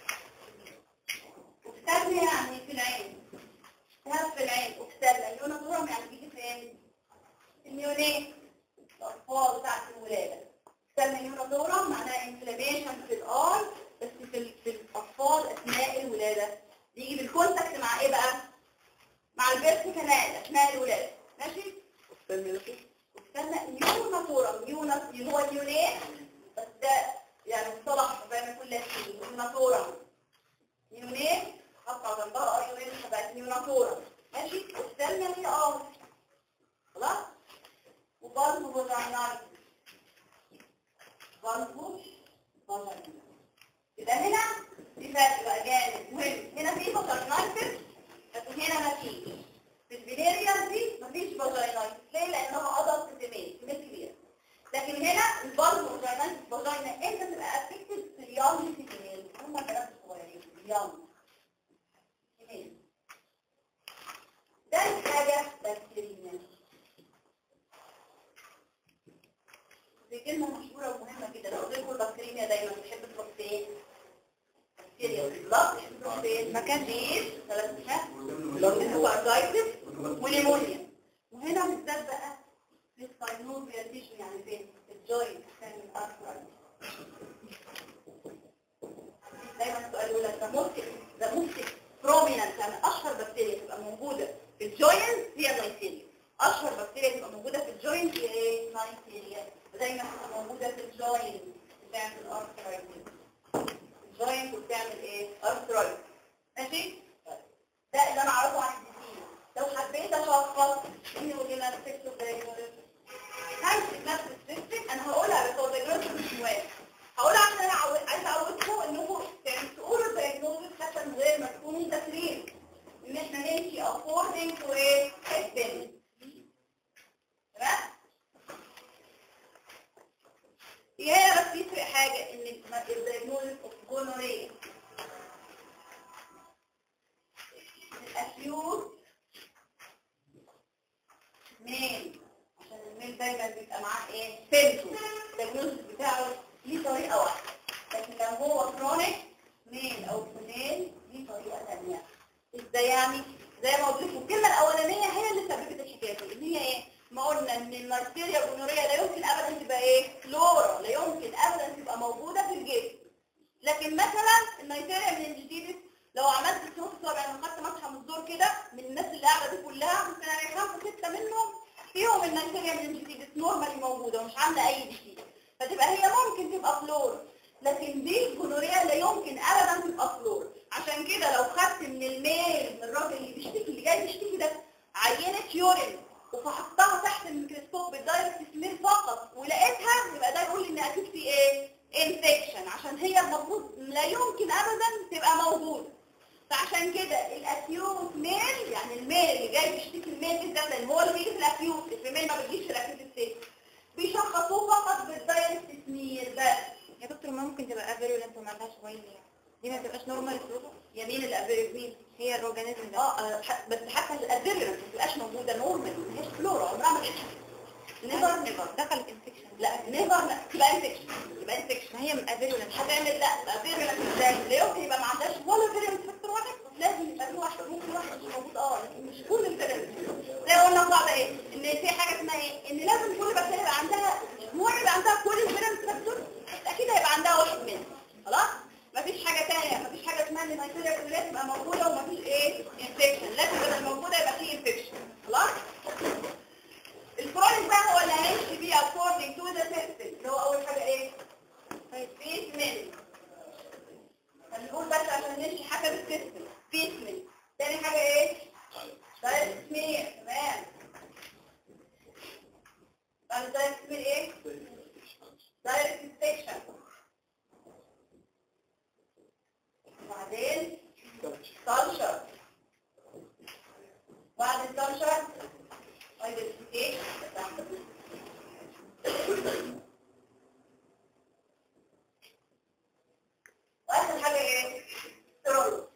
اوفتالميا يعني في العين التهاب في العين اوفتالميا نيوراتورا يعني بيجي فين؟ النيونيت الاطفال بتاعت الولاده سمى نيوراتورا معناها انفلاميشن في الاي بس في, ال- في الاطفال اثناء الولاده بيجي بالكونتاكت مع ايه بقى مع البيرث كانال اثناء الولاده ماشي استنى نيوناتورم يونس اللي هو اليونان بس ده يعني مصطلح بين كل شيء نيوناتورم يونان حطها جنبها اه يونان بقت نيوناتورم ماشي استنى هي اه خلاص وبرضه فاجينال برضه فاجينال يبقى هنا في فرق بقى جامد مهم هنا في فاجينال لكن هنا مفيش في الفينيريال دي مفيش فاجينال ليه؟ لانها ادلت سيمين سيمين كبيره لكن هنا البرضه فاجينال فاجينا انت تبقى افكتد في اليوم سيمين هم البنات الصغيرين اليوم سيمين ده حاجه بكتيريا دي كلمة مشهورة ومهمة جدا لو قلت لكم البكتيريا دايما بتحب تروح فين؟ بكتيريا بالظبط بتحب تروح فين؟ مكان دير ثلاث ساعات ونيمونيا وهنا بالذات بقى في الساينوفيال تيشو يعني فين؟ في الجوينت كان الأكثر دايما السؤال يقول لك ده ممكن ده ممكن بروميننت يعني اشهر بكتيريا تبقى موجوده في الجوينت هي النيسيريا اشهر بكتيريا تبقى موجوده في الجوينت هي ايه؟ نيسيريا دايما تبقى موجوده في الجوينت بتعمل ارثرايتس الجوينت وبتعمل ايه؟ ارثرايتس ماشي؟ ده اللي انا اعرفه عن الديزيز لو حبيت اشخص مين يقول لنا السكتور دايجنوستيك همسك نفس السيستم انا هقولها بس هو دايجنوستيك مش مهم هقولها عشان انا عاوز- عايزه اعودكم انكم يعني تقولوا الدايجنوستيك حتى من غير ما تكونوا ذاكرين ان احنا نمشي according to ايه؟ السن تمام؟ هي بس يفرق حاجه ان الدايجنوستيك اوف جونوريا الأكيوت ميل عشان الميل دايما بيبقى معاه ايه؟ سيمتوم الدايجنوستيك بتاعه ليه طريقة واحدة لكن لو هو كرونيك ميل أو فيميل ليه طريقة ثانية ازاي يعني؟ زي ما قلت لكم الكلمة الأولانية هي اللي سببت الحكاية دي اللي هي ايه؟ ما قلنا ان المارسيريا الجونوريا لا يمكن ابدا تبقى ايه؟ فلورا لا يمكن ابدا تبقى موجودة في الجسم لكن مثلا النيتيريا من الجديد لو عملت سلوك صابع انا خدت مسحه من الدور كده من الناس اللي قاعده دي كلها ممكن الاقي خمسه سته منهم فيهم النيتيريا من الجديد نورمالي موجوده ومش عامله اي ديزيز فتبقى هي ممكن تبقى فلور لكن دي الجونوريا لا يمكن ابدا تبقى فلور عشان كده لو خدت من الميل من الراجل اللي بيشتكي اللي جاي يشتكي ده عينه يورين وفحصتها تحت الميكروسكوب بالدايركت سمير فقط ولقيتها يبقى ده يقول لي ان اكيد في ايه انفكشن عشان هي المفروض لا يمكن ابدا تبقى موجوده فعشان كده الاكيوت ميل يعني الميل اللي جاي يشتكي الميل بالذات لان هو اللي بيجي في الاكيوت الفيميل ما بتجيش في الاكيوت ستيت بيشخصوه فقط بالدايركت سمير بس يا دكتور ما ممكن تبقى افيرولنت وما عندهاش ويل دي ما تبقاش نورمال فلوتو يمين الافيريبين هي الاورجانيزم ده اه آه، ح- بس حتى الافيريبين ما بتبقاش موجوده نورمال ما هيش فلورا عمرها ما تبقى نيفر نيفر دخلت انفكشن لا نيفر لا تبقى انفكشن تبقى انفكشن ما هي من افيرولنت هتعمل لا افيريبين ازاي لا يمكن يبقى ما عندهاش ولا فيريبين فاكتور واحد لازم يبقى في واحد ممكن واحد مش موجود اه لكن مش كل الفيريبين زي ما قلنا قاعده ايه ان في حاجه اسمها ايه ان لازم كل بكتيريا يبقى عندها مجموعه يبقى عندها كل الفيريبين فاكتور اكيد هيبقى عندها واحد منهم خلاص مفيش حاجه ثانيه مفيش حاجه اسمها ان البكتيريا كلها تبقى موجوده ومفيش ايه انفكشن لازم بدل موجوده يبقى فيه انفكشن خلاص الكرونيك بقى هو اللي هنمشي بيه according to the system اللي هو اول حاجه ايه treatment هنقول بس عشان نمشي حسب السيستم treatment تاني حاجه ايه دايركت سمير تمام بعد دايركت سمير ايه دايركت انسبكشن وبعدين كلشر بعد الكلشر identification واخر حاجه ايه سترول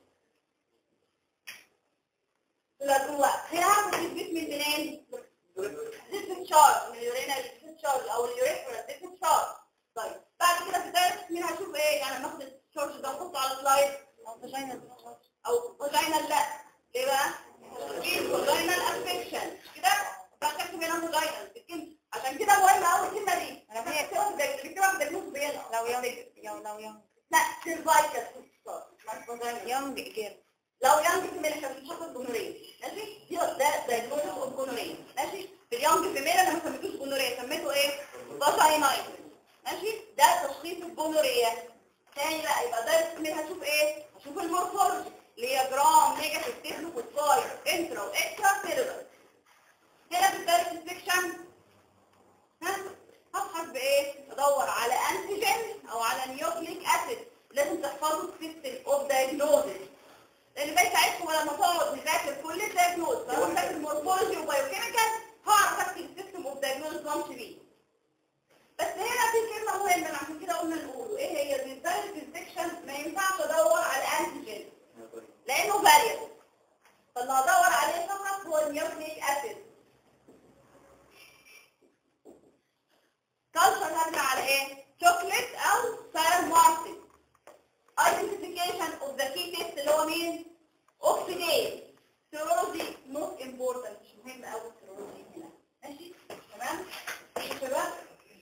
لا هو هي عارفه الجسم منين ديسنشارج من اليورينا ديسنشارج او اليوريثرا ديسنشارج طيب بعد كده في الدايركت مين هشوف ايه يعني ناخد الشارج ده نحطه على السلايد او فاجينا او فاجينال لا ليه بقى؟ في فاجينال افكشن كده فاكتب هنا فاجينال الكلمة عشان كده مهمة قوي الكلمة دي لو هي هي- بتكتبها في بتكتبها في الدكتور بيلا لو يونج يو لو يونج لا سيرفايكال مش فاجينال يونج جير لو يانج كمان احنا مش هناخد جمهورية ماشي دي ده دايجنوستس اوف جونوريا ماشي في اليونج فيميل انا ما سميتوش جونوريا سميته ايه فاجينايتس ماشي ده تشخيص الجونوريا تاني بقى يبقى ده اسمي هشوف ايه هشوف المورفولوجي اللي هي جرام نيجاتيف تيفلو فوسفايد انترا واكسترا سيلولر هنا في الدايركت انفكشن ها هبحث بايه ادور على انتيجين او على نيوكليك اسيد لازم تحفظوا السيستم اوف دايجنوزس لان ده يساعدكم لما تقعد نذاكر كل الدايجنوز فلو نذاكر مورفولوجي وبايوكيميكال هعرف اكتب السيستم اوف دايجنوزس وامشي بيه بس هنا في كلمه مهمه عشان كده قلنا نقوله ايه هي ان الدايركت انفكشن ما ينفعش ادور على انتيجين لانه فاريبل فاللي هدور عليه فقط هو النيوكليك اسيد كالتشر هرجع على ايه؟ شوكليت او ساير ماركت identification of the key test اللي هو مين؟ اوكسيديز سيرولوجي نوت امبورتنت مش مهم قوي السيرولوجي هنا ماشي تمام؟ ماشي يا شباب؟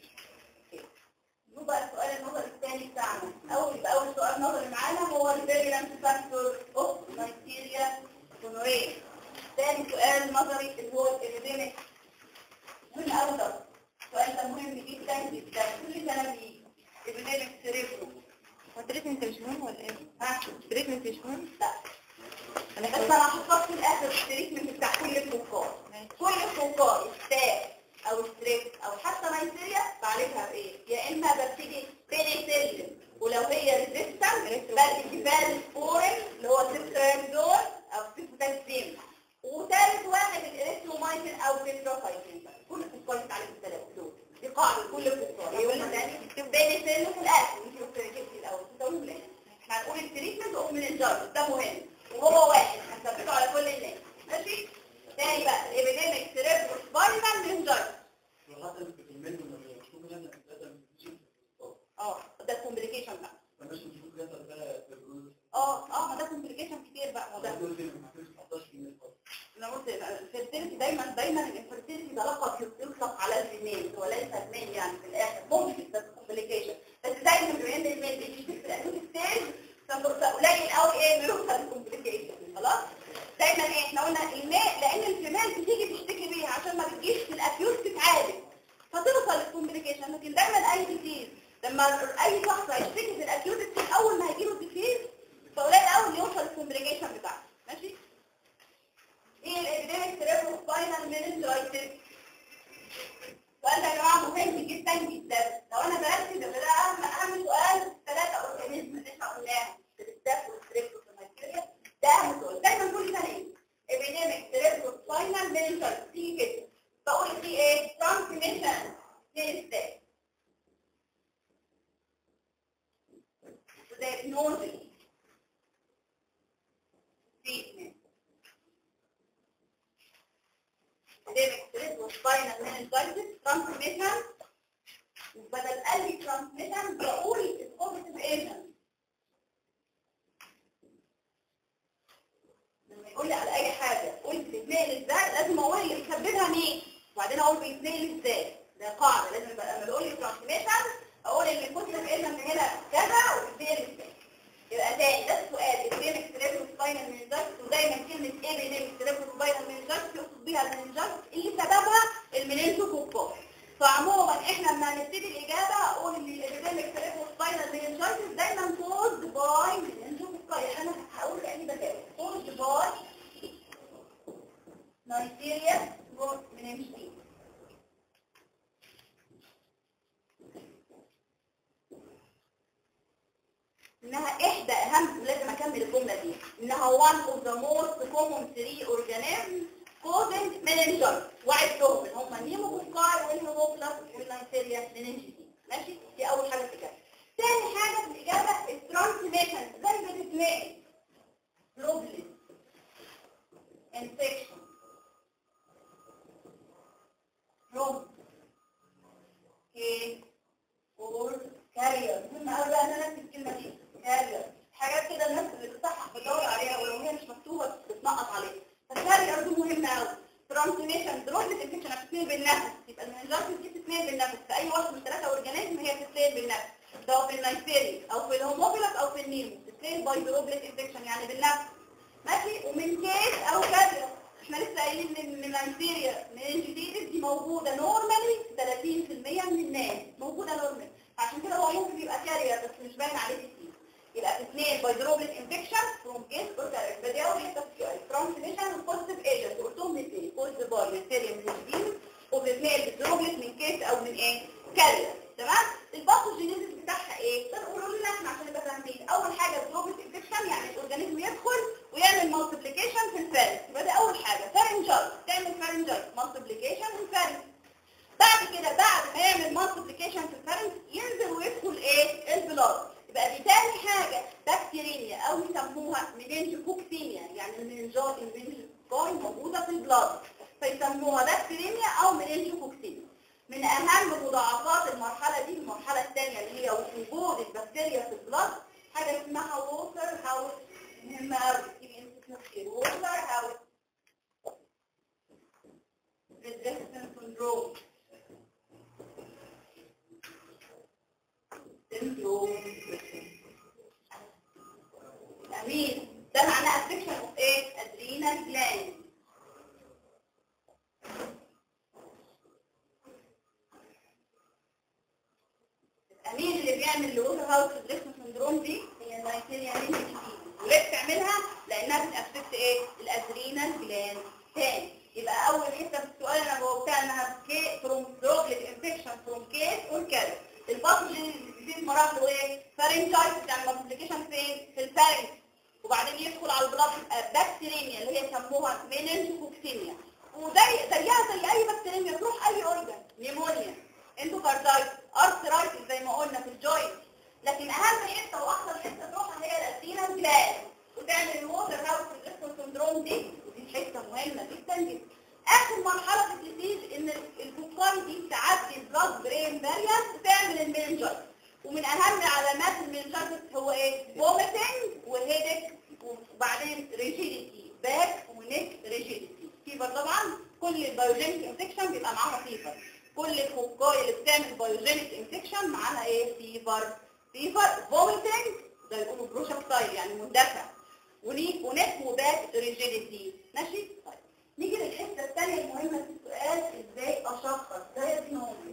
نشوف بقى السؤال النظري الثاني بتاعنا اول يبقى اول سؤال نظري معانا هو الفيريلانس فاكتور اوف نيجيريا جونوريا ثاني سؤال نظري اللي هو الابيديميك من اول السؤال ده مهم جدا جدا كل سنه بيجي ابيديميك سيريبرو هو التريتمنت مش مهم ولا ايه؟ ها التريتمنت مش مهم؟ لا انا بس انا هحطك في الاخر التريتمنت بتاع كل الفوقات كل الفوقات ستاف او ستريب او حتى نيسيريا بعالجها بايه يا اما ببتدي بينيسيلين ولو هي ريزيستنت بدي فالفورين اللي هو سيبترامدول او سيبتازيم وثالث واحد الاريثرومايسين او بيتروفايسين كل الفوقات عليهم الثلاثه دول دي قاعده كل الفوقات يقول لك تكتب بينيسيلين في الاخر انت قلت جبتي الاول تقول ليه احنا هنقول التريتمنت وقوم من الجرد ده مهم وهو واحد هنثبته على كل الناس ماشي تاني بقى الابيديميك سيريبرو سباينال منجر اه ده كومبليكيشن بقى اه اه ما ده كومبليكيشن كتير بقى ما ده انا قلت الفيرتيلتي دايما دايما الانفيرتيلتي ده لقب يطلق على الجنين وليس المين يعني في الاخر ممكن ده كومبليكيشن بس دايما بما ان المين بيجي في الاكوت ستيج قليل قوي ايه بيوصل للكومبليكيشن خلاص دايما ايه احنا قلنا الماء لان الفيميل بتيجي تشتكي بيها عشان ما بتجيش في الاكيوت تتعالج فتوصل للكومبليكيشن لكن دايما اي ديزيز لما اي شخص هيشتكي في الاكيوت ستيج اول ما هيجيله ديزيز فقليل قوي اللي يوصل للكومبليكيشن بتاعه ماشي ايه الابيديميك سيريبرو سباينال مننجايتس السؤال ده يا جماعه مهم جدا جدا لو انا بركز ان ده اهم اهم سؤال ثلاثه اورجانيزم اللي احنا قلناهم الستاف والستريبتو والماكيريا ده اهم سؤال دايما كل سنه ايه ابيديميك سيريبرو سباينال مننجايتس تيجي كده بقول دي ايه ترانسميشن للستاف diagnosis treatment epidemic stress وspinal meningitis transmission وبدل قال لي transmission بقول positive agent لما يقول لي على اي حاجه قلت بتتنقل ازاي لازم اقول اللي بيسببها مين وبعدين اقول بيتنقل ازاي ده قاعده لازم يبقى لما يقول لي transmission اقول ان البوزيتيف ايجنت هنا كذا وبتتنقل ازاي يبقى تاني ده السؤال ابيديميك سيريبرو سباينال مينجايتس ودايما كلمه ابيديميك سيريبرو سباينال مينجايتس يقصد بيها المينجايتس اللي سببها المينينجوكوكوز فعموما احنا لما هنبتدي الاجابه اقول ان الابيديميك سيريبرو سباينال مينجايتس دايما كوزد باي مينينجوكوكاي انا هقول كاني بجاوب كوزد باي نيجيريا مينينجايتس انها احدى اهم لازم اكمل الجمله دي انها one of the most common three organisms causing meningitis وعدتهم اللي هم النيموكوكاي والهيموفلس والنيسيريا meningitis ماشي دي اول حاجه في الاجابه ثاني حاجه في الاجابه الترانسميشن زي ما بتتنقل دروبلت انفكشن from case or carrier مهم قوي بقى ان انا اكتب الكلمه دي كارير حاجات كده الناس اللي بتصحح بتدور عليها ولو هي مش مكتوبه بتنقط عليها فالكارير دي مهمه قوي ترانسميشن دروبلت انفكشن هتتنقل بالنفس يبقى المنجرتس دي بتتنقل بالنفس في اي وصف من ثلاثه اورجانيزم هي بتتنقل بالنفس سواء في النيسيري او في الهوموفيلس او في النيمو بتتنقل باي دروبلت انفكشن يعني بالنفس ماشي ومن كيس او كارير احنا لسه قايلين ان المنانسيريا مننجيتيز دي موجوده نورمالي في 30% من الناس موجوده نورمال عشان كده هو ممكن يبقى كارير بس مش باين عليه كتير يبقى في اثنين بايدروبلت انفكشن فروم جيس اور كارير بدي اول لسه في ترانسميشن وبوزيتيف ايجنت قلتهم الاثنين كوز باي منانسيريا مننجيتيز وبالاثنين بايدروبلت من كيس او من ايه كارير تمام الباثوجينيزيس بتاعها ايه طب قولوا لنا احنا عشان نبقى فاهمين اول حاجه بروبلت انفكشن يعني الاورجانيزم يدخل ويعمل مالتيبليكيشن في الفارنج يبقى ده اول حاجه فارنجايت تعمل فارنجايت مالتيبليكيشن في الفارنج بعد كده بعد ما يعمل مالتيبليكيشن في الفارنج ينزل ويدخل ايه البلاد يبقى دي تاني حاجه بكتيريميا او يسموها مننجوكوكسيميا يعني المننجات المننجوكاي موجوده في البلاد فيسموها بكتيريميا او مننجوكوكسيميا من اهم مضاعفات المرحله دي المرحله الثانيه اللي هي وجود البكتيريا في البلاد حاجه اسمها ووتر هاوس مهمه قوي تيجي انت تنفخي ووتر هاوس resistance syndrome syndrome امين ده معناه affection of ايه adrenal gland مين اللي بيعمل لوتر هاوس ريسك سندروم دي هي النيتيريا مين وليه بتعملها لانها بتافكت ايه الادرينال جلاند تاني يبقى اول حته في السؤال انا جاوبتها انها كي فروم دروبلت انفكشن فروم كيس اور كاري الباثوجين في مراحله ايه فارنجايتس بتاع المالتيبليكيشن فين في الفارنج وبعدين يدخل على البلاد بكتيريميا اللي هي يسموها مننجوكوكسيميا وزي زيها زي اي بكتيريميا تروح اي اورجان نيمونيا اندوكاردايتس ارثرايتس زي ما قلنا في الجوينت لكن اهم حته واكثر حته تروحها هي الادرينال جلاند وتعمل الووتر هاوس ريسبتور سندروم دي ودي حته مهمه جدا جدا اخر مرحله في الديزيز ان الفوكاي دي تعدي البلاد برين بارير وتعمل المنجر ومن اهم علامات المنجر هو ايه فوميتنج وهيدك وبعدين ريجيديتي باك ونيك ريجيديتي فيبر طبعا كل البيوجينيك انفكشن بيبقى معاها فيبر كل الفوكاي اللي بتعمل بايوجينيك انفكشن معاها ايه فيفر فيفر فوميتنج ده يقولوا بروشاكتايل يعني مندفع ونيك ونك وباك ريجيديتي ماشي طيب نيجي للحته الثانيه المهمه في السؤال ازاي اشخص دايجنوز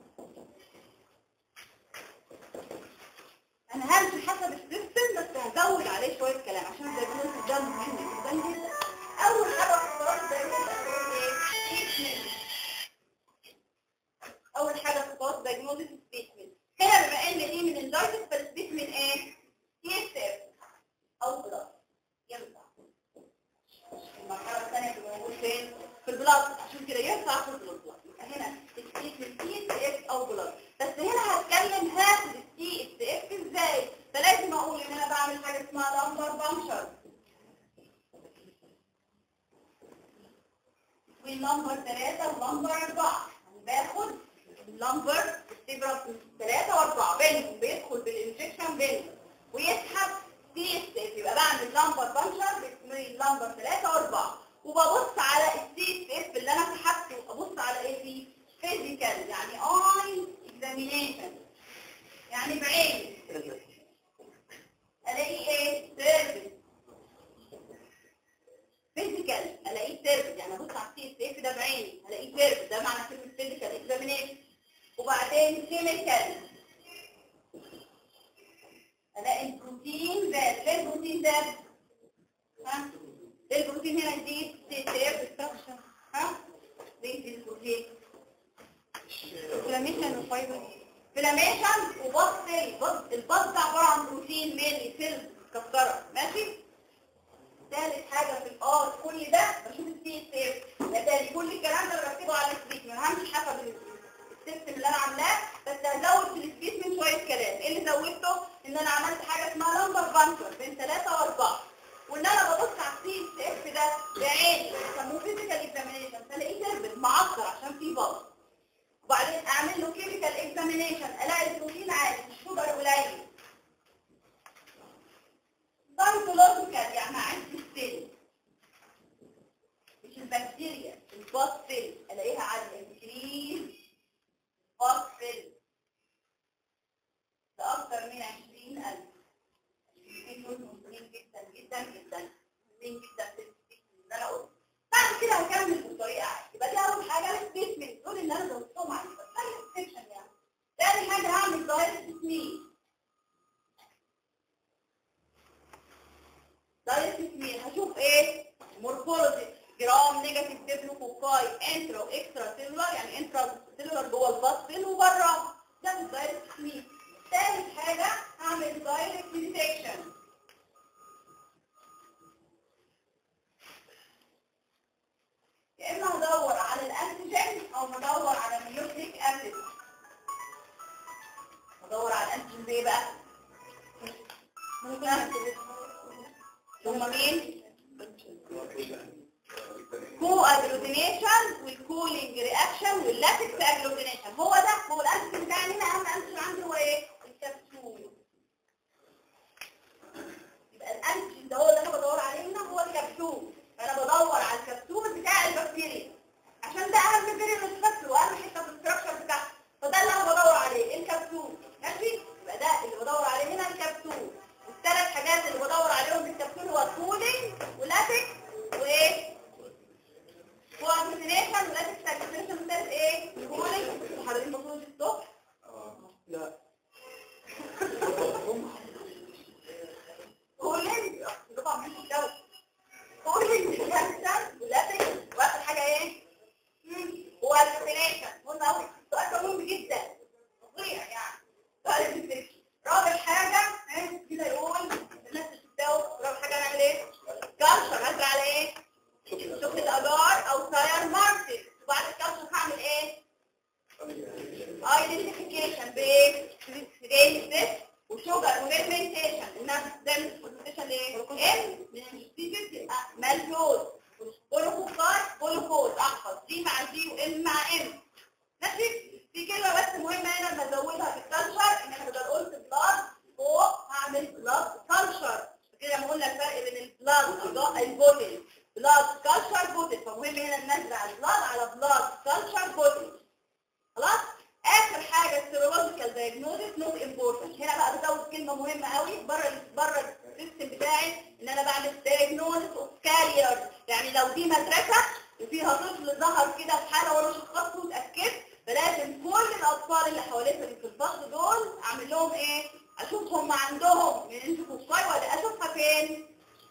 انا همشي حسب السيستم بس هزود عليه شويه كلام عشان الدايجنوز ده مهم جدا جدا اول حاجه اختار الدايجنوز ايه اول حاجه خطوات دايجنوزيس ستيتمنت هنا بما ان دي من الدايجنوز فالستيتمنت ايه تي اس اف او بلاد ينفع المرحله الثانيه بتبقى موجود فين في البلاد عشان كده ينفع في البلاد يبقى هنا الستيتمنت تي اس اف او بلاد بس هنا هتكلم هاخد التي اس اف ازاي فلازم اقول ان انا بعمل حاجه اسمها لامبر بانشر واللمبر ثلاثة واللمبر أربعة باخد اللمبر السيبرا ثلاثة وأربعة بينهم بيدخل بالانجكشن بينهم ويسحب تي اس اف يبقى بعمل لمبر بانشر باسمه لمبر ثلاثة وأربعة وببص على التي اس اف اللي أنا سحبته أبص على إيه فيه؟ فيزيكال يعني اي اكزامينيشن يعني بعيني ألاقي إيه؟ سيرفيس فيزيكال الاقيه سيرفيس يعني ابص على السي اس اف ده بعيني الاقيه سيرفيس ده معنى كلمه فيزيكال اكزامينيشن وبعدين كيميكال الاقي البروتين زاد ليه البروتين زاد؟ ها؟ ليه البروتين هنا يزيد سي اس اف ستراكشر ها؟ ليه يزيد البروتين؟ inflammation وفايبر فلاميشن وبط البط البط ده عباره عن بروتين ميلي سيلز مكسره ماشي؟ ثالث حاجة في الار كل ده بشوف السي اس اف نتائج كل الكلام ده برتبه على السبيسمن همشي حسب السيستم اللي انا عاملاه بس هزود في السبيسمن شوية كلام ايه اللي زودته ان انا عملت حاجة اسمها لمبر بانكر بين ثلاثة واربعة وان انا ببص على السي اس اف ده بعيني بيسموه فيزيكال اكزامينيشن فلاقيه ثابت معصر عشان فيه بلط وبعدين اعمل له كيميكال اكزامينيشن الاقي البروتين عالي الشوجر قليل بايولوجيكال يعني عندي السيل مش البكتيريا الباط سيل الاقيها عاليه انكريز باط سيل ده اكتر من 20000 دول مهمين جدا جدا جدا مهمين جدا في السيستم اللي انا قلته بعد كده اكسترا سيلولار يعني انترا سيلولار جوه البطن وبره ده الدايركت تكنيك ثالث حاجه هعمل دايركت ديتكشن يا اما هدور على الانتيجين او هدور على النيوكليك اسيد هدور على الانتيجين ايه بقى هما مين كو اجلوتينيشن والكولينج رياكشن واللاتكس اجلوتينيشن هو ده هو الانتيجين بتاعي هنا اهم انتيجين عندي هو ايه الكبسول يبقى الانتيجين ده هو اللي انا بدور عليه هنا هو الكبسول فانا بدور على الكبسول بتاع البكتيريا عشان ده اهم فيرينس فاكتور واهم حته في الاستراكشر بتاعها فده اللي انا بدور عليه الكبسول ماشي يبقى ده اللي بدور عليه هنا الكبسول والثلاث حاجات اللي بدور عليهم في الكبسول هو الكولينج واللاتكس وايه كوانتينيشن ولاتكس اجلوتينيشن والثالث ايه الكولينج حضرتك المفروض الصبح لا كولينج طبعا مش الجو كولينج كانسر ولاتكس واخر حاجه ايه هو الفاكسينيشن قلنا اهو سؤال ده مهم جدا فظيع يعني سؤال الفاكسينيشن رابع حاجه ها، كده يقول الناس بتساوي رابع حاجه نعمل ايه كالشر هزرع على ايه شوف الاجار او ساير ماركت وبعد الكالشر هعمل ايه ايدنتيفيكيشن بايه جينيسيس وشوجر وفيرمنتيشن الناس بتعمل فيرمنتيشن ايه ام من الستيجز يبقى مالجوز بولوكوكار بولوكوز احفظ دي مع دي وام مع ام ماشي في كلمه بس مهمه هنا لما ازودها في الكالشر ان انا بدل قلت بلاد فوق هعمل بلاد كالشر كده لما قلنا الفرق بين البلاد البوتل بلاد كالشر بوتل فمهم هنا ان نزرع البلاد على بلاد كالشر بوتل خلاص اخر حاجه السيرولوجيكال دايجنوستس نوت امبورتنت هنا بقى بزود كلمه مهمه قوي بره بره السيستم بتاعي ان انا بعمل دايجنوستس اوف كاريرز يعني لو دي مدرسه وفيها طفل ظهر كده في حاله وانا شخصته واتاكدت فلازم كل الاطفال اللي حواليها في الفصل دول اعمل لهم ايه اشوف هم عندهم مننجوكوكاي ولا اشوفها فين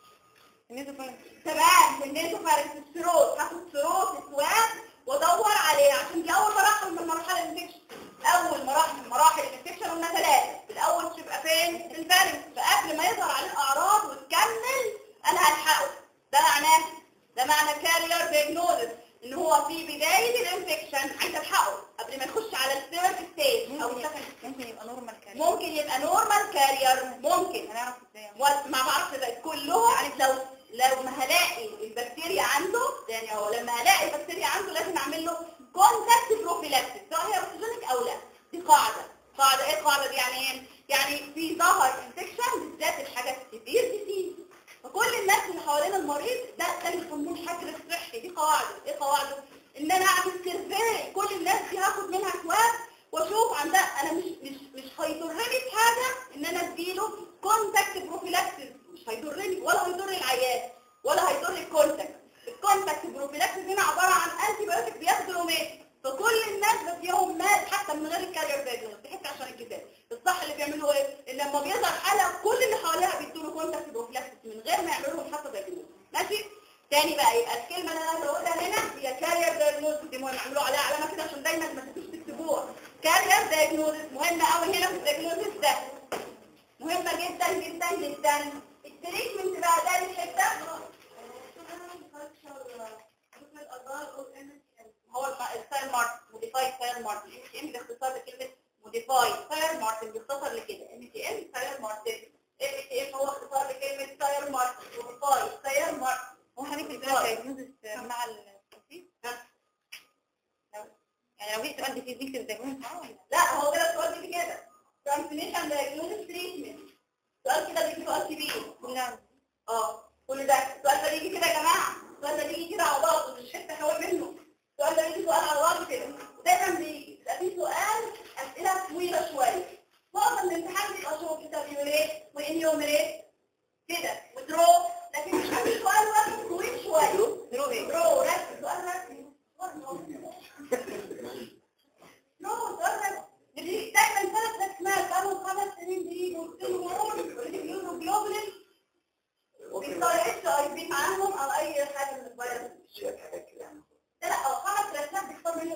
تمام والنيزو فارنسيروس هاخد سيروس سواب وادور عليه عشان دي اول مراحل من مراحل الانفكشن اول مراحل من مراحل الانفكشن قلنا ثلاثه الاول تبقى فين في الفارنس فقبل ما يظهر عليه الاعراض وتكمل انا هلحقه ده معناه ده معنى كارير دايجنوزس ان هو في بدايه الانفكشن عايز الحقه قبل ما يخش على الثيرد ستيج او ممكن السكند ممكن يبقى نورمال كارير ممكن يبقى نورمال كارير ممكن هنعرف ازاي ما بعرفش ده كلهم لو لو ما هلاقي البكتيريا عنده يعني هو لما هلاقي البكتيريا عنده لازم اعمل له كونتاكت بروفيلاكسيس سواء هي اوكسجينيك او لا دي قاعده قاعده ايه القاعده دي يعني ايه يعني في ظهر انفكشن بالذات الحاجات الكبير دي فكل الناس اللي حوالين المريض ده ده اللي يسموه الحجر الصحي دي قواعده ايه قواعده ان انا اعمل سيرفي كل الناس دي هاخد منها كواب واشوف عندها انا مش مش مش هيضرني في حاجه ان انا اديله كونتاكت بروفيلاكسيس مش هيضرني ولا هيضر العيان ولا هيضر الكونتاكت الكونتاكت بروفيلاكسيس هنا عباره عن انتي بايوتيك بياخدوا يومين فكل الناس بديهم مال حتى من غير الكارير دايجنوز تحس عشان الكتاب الصح اللي بيعملوا ايه ان لما بيظهر حاله كل اللي حواليها بيدوا له كونتاكت بروفيلاكسيس من غير ما يعملوا لهم حتى دايجنوز ماشي تاني بقى يبقى الكلمه اللي انا هقولها هنا هي كارير دايجنوز دي مهم اعملوا عليها علامه كده عشان دايما ما تنسوش تكتبوها كارير دايجنوز مهمه قوي هنا في الدايجنوز ده مهمه جدا جدا جدا التريتمنت بقى ده الحته هو الستايل مارك موديفاي ستايل مارك ام تي ام باختصار لكلمه موديفاي ستايل مارك باختصار لكده ام تي ام ستايل مارك ام تي ام هو اختصار لكلمه ستايل مارك موديفاي ستايل مارك هو حضرتك بتقول دايجنوزس مع التوفيق يعني لو جيت سؤال دي فيزيك دايجنوزس معاه ولا لا هو كده السؤال بيجي كده ترانسميشن دايجنوستس تريتمنت سؤال كده بيجي سؤال كبير لا اه كل ده السؤال ده بيجي كده يا جماعه السؤال ده بيجي كده على بعضه مش حته حوالي منه السؤال ده بيجي سؤال على بعضه كده دايما بيجي بيبقى فيه سؤال اسئله طويله شويه معظم الامتحان بيبقى شغل كده بيوريت وانيوميريت كده ودرو لكن مش عارف سؤال واحد طويل شويه درو ايه درو ركز سؤال ركز نو سؤال ركز اللي دايما ثلاث اسماء بقالهم خمس سنين بيجوا بيقولوا جلوبلين وبيختار اتش اي بي معاهم او اي حاجه من الفيروس لا او خمس رسمات بيختار منهم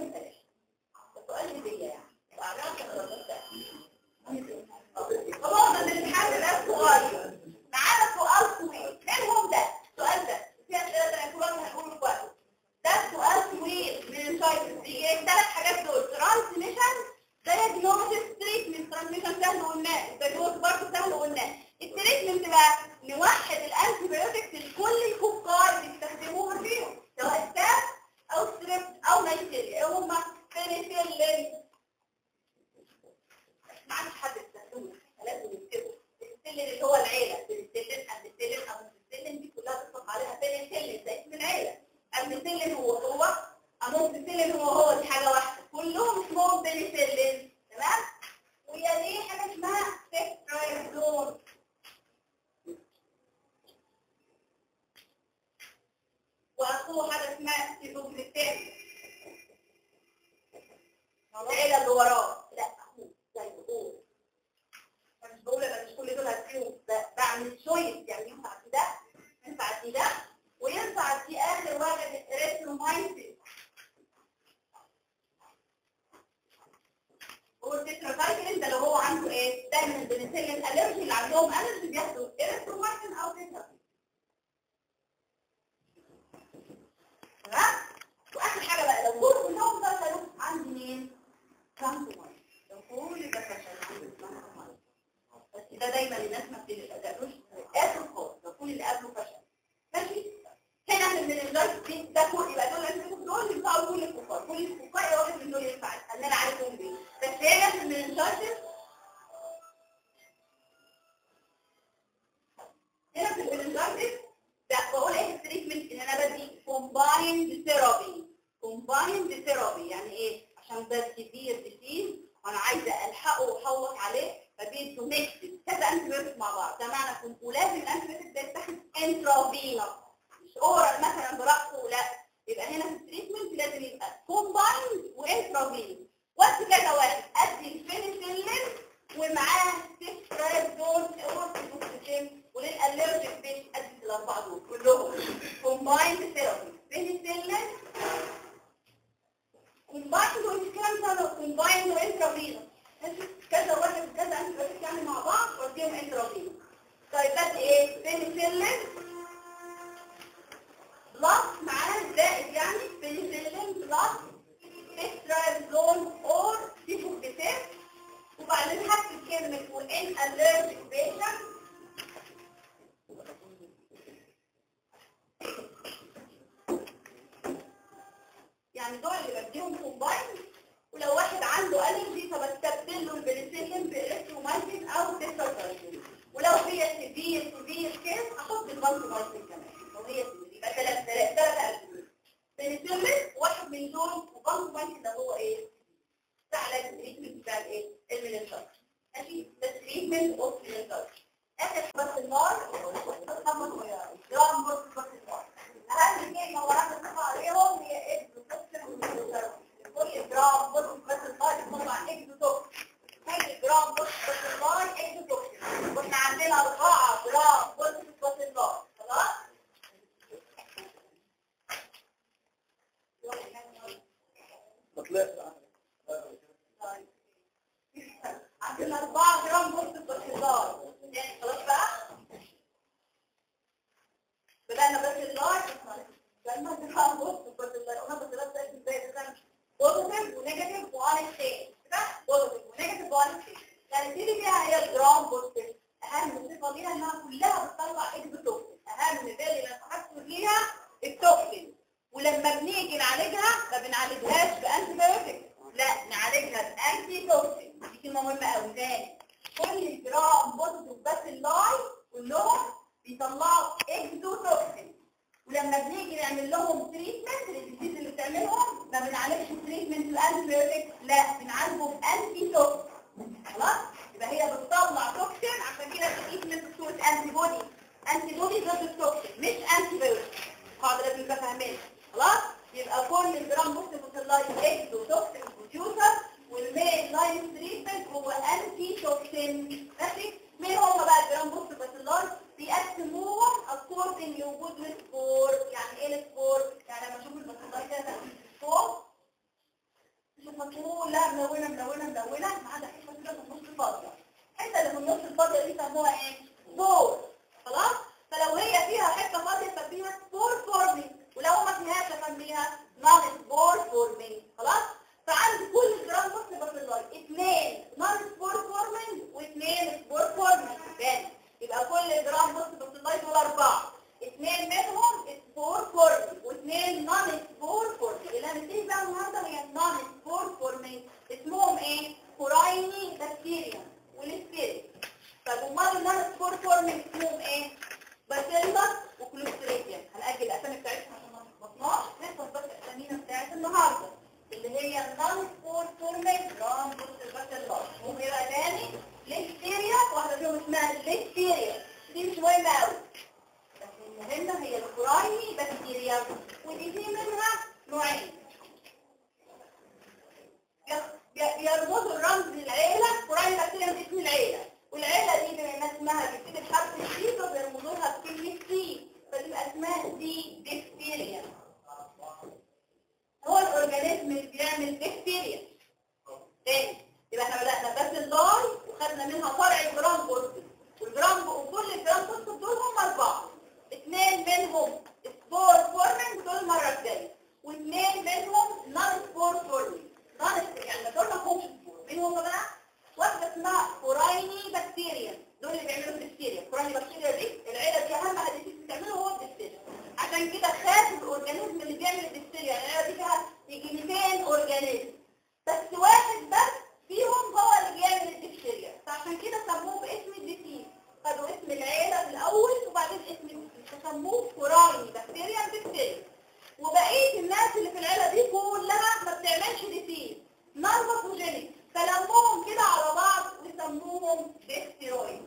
وهو دي حاجه واحده كلهم اسمهم بنسلين تمام ويليه حاجه اسمها سيكترايزون واخوه حاجه اسمها سيبوكليتين العيله اللي وراه لا اخوه زي اخوه انا مش بقول انا مش كل دول هتفيهم بعمل شويس يعني ينفع في ده ينفع في ده وينفع في اخر واحد الريترومايسين هو التتراكايكلين ده اللي هو عنده ايه؟ دايما البنسلين الالرجي اللي عندهم الرجي بياخدوا اريثرومايسين او تتراكايكلين تمام؟ واخر حاجه بقى لو كل كلهم فشلوا عندي مين؟ كانتومايسين لو كل ده فشل عندي كانتومايسين بس ده دايما الناس ما بتقدروش اخر خالص لو كل اللي قبله فشل ماشي؟ هنا من الجايز ده كل يبقى دول لازم دول ينفعوا كل الكفار كل الكفار واحد من دول ينفع ان انا عارفهم بيه بس هنا من الجايز هنا في الجايز ده بقول ايه التريتمنت ان انا بدي كومبايند ثيرابي كومبايند ثيرابي يعني ايه عشان ده سيفير ديزيز وانا عايزه الحقه واحوط عليه فبيدوا ميكس كذا انتي مع بعض ده معنى كنت ولازم الانتي ده يتاخد انترافينوس مش اورال مثلا براسه لا يبقى هنا في التريتمنت لازم يبقى كومبايند وانترافينوس وقت كذا واحد ادي الفينيسيلين ومعاه سيسترايزون اورتيكوستين وللالرجيك بيش ادي الاربعه دول كلهم كومبايند ثيرابي فينيسيلين كومبايند وانترافينوس كومبايند وانترافينوس كذا واحد كذا انتي يعني مع بعض واديهم انترافينوس طيب بدي ايه فينيسيلين بلس معاه زائد يعني بنسلين بلس تترايزون اور سيفوكسيتين وبعدين هكتب كلمة وإن allergic patient يعني دول اللي بديهم كومباين ولو واحد عنده ألرجي فبستبدل له البنسلين بإريثرومايسين أو تترايزون ولو هي سيفير سيفير كيس أحط الفانتومايسين كمان لو هي سيفير يبقى ثلاث ثلاث ثلاث ألف بنسلم واحد من دول وبرضه ماشي ده هو ايه؟ بتاع علاج التريتمنت بتاع الايه؟ المنشط ماشي ده التريتمنت اوف المنشط اخر بس النار خمس جرام بص بس النار اهم كلمه ورانا نصف عليهم هي اكزوتوكسين كل جرام بص بس النار يطلع اكزوتوكسين كل جرام بص بس النار اكزوتوكسين واحنا عندنا 4 جرام بص بس النار خلاص؟ عندنا 4 جرام بص بالخضار يعني خلاص بقى بدأنا بس اللار لما جرام بص بالخضار قلنا بالخضار ده ازاي ده بوزيتيف ونيجاتيف وان ستيت كده بوزيتيف ونيجاتيف وان ستيت يعني دي فيها هي الجرام بوزيتيف اهم صفه ليها انها كلها بتطلع اكزوتوكسين اهم بالي اللي تحسوا ليها التوكسين ولما بنيجي نعالجها ما بنعالجهاش بانتي بايوتيك لا نعالجها بانتي توكسين دي كلمه مهمه قوي تاني كل جرام بوزيتيف بس اللاي كلهم بيطلعوا اكزوتوكسين ولما بنيجي نعمل لهم تريتمنت للديزيز اللي بتعملهم ما بنعالجش تريتمنت بانتي بايوتيك لا بنعالجه بانتي توكسين خلاص يبقى هي بتطلع توكسين عشان كده التريتمنت بصوره انتي بودي انتي بودي ضد التوكسين مش انتي بايوتيك قاعده لازم نبقى فاهمينها خلاص يبقى كل جرام بوست بوتلاين اكزو توكسين بروديوسر والمين لاين تريتمنت هو انتي توكسين ماشي مين هم بقى الجرام بوست بوتلاين بيقسموهم اكوردنج لوجود السبور يعني ايه السبور يعني لما اشوف البوتلاين كده فوق شوف مطلوب لا ملونه ملونه ملونه ما عدا حته كده في النص فاضيه الحته اللي في النص الفاضيه دي سموها ايه سبور خلاص فلو هي فيها حته فاضيه ففيها سبور فورمينج ولو ما فيهاش اسميها نون سبور فورمينج خلاص فعندي كل جرام بص بص اللاين اثنين نون سبور فورمينج واثنين سبور فورمينج تاني يبقى كل جرام بص بص اللاين دول اربعه اثنين منهم سبور فورمينج واثنين نون سبور فورمينج اللي هنبتدي بقى النهارده هي نون سبور فورمينج اسمهم ايه؟ كورايني بكتيريا والسبيريت طب امال النون سبور فورمينج اسمهم ايه؟ باسيلس وكلوستريديا هنأجل الأسامي بتاعتهم عشان ما نخبطناش نحفظ بس أسامينا بتاعت النهارده جرام بص البس اللارج ممكن يبقى تاني ليستيريا واحدة فيهم اسمها ليستيريا دي مش مهمة قوي بس المهمة هي الكرايمي بكتيريا ودي في منها نوعين ي- يربطوا الرمز للعيلة كرايمي بكتيريا باسم العيلة والعيلة دي بما انها اسمها بتبتدي بحرف السي فبيرمزوا لها بكلمة سي فتبقى اسمها سي ديفتيريا هو الاورجانيزم اللي بيعمل ديفتيريا تاني يبقى احنا بدأنا بس اللاي وخدنا منها فرع الجرام بوست والجرام وكل الجرام بوست دول هم أربعة اثنين منهم سبور فورمنج دول المرة الجاية واثنين منهم نون سبور فورمنج نون يعني دول ما همش سبور مين هم بقى؟ واحدة اسمها كورايني بكتيريا دول اللي بيعملوا الدكتيريا كورايني بكتيريا دي العيلة دي أهم حاجة بتعمله هو الدكتيريا عشان كده خاف الأورجانيزم اللي بيعمل الدكتيريا العيلة دي فيها يجي 200 أورجانيزم بس واحد بس فيهم هو اللي بيعمل الدكتيريا فعشان كده سموه باسم الديسيز خدوا اسم العيلة الأول وبعدين اسم الديسيز فسموه كورايني بكتيريا دكتيريا وبقية الناس اللي في العيلة دي كلها ما بتعملش ديسيز نارفوجينيك فلموهم كده على بعض وسموهم ديستيرويد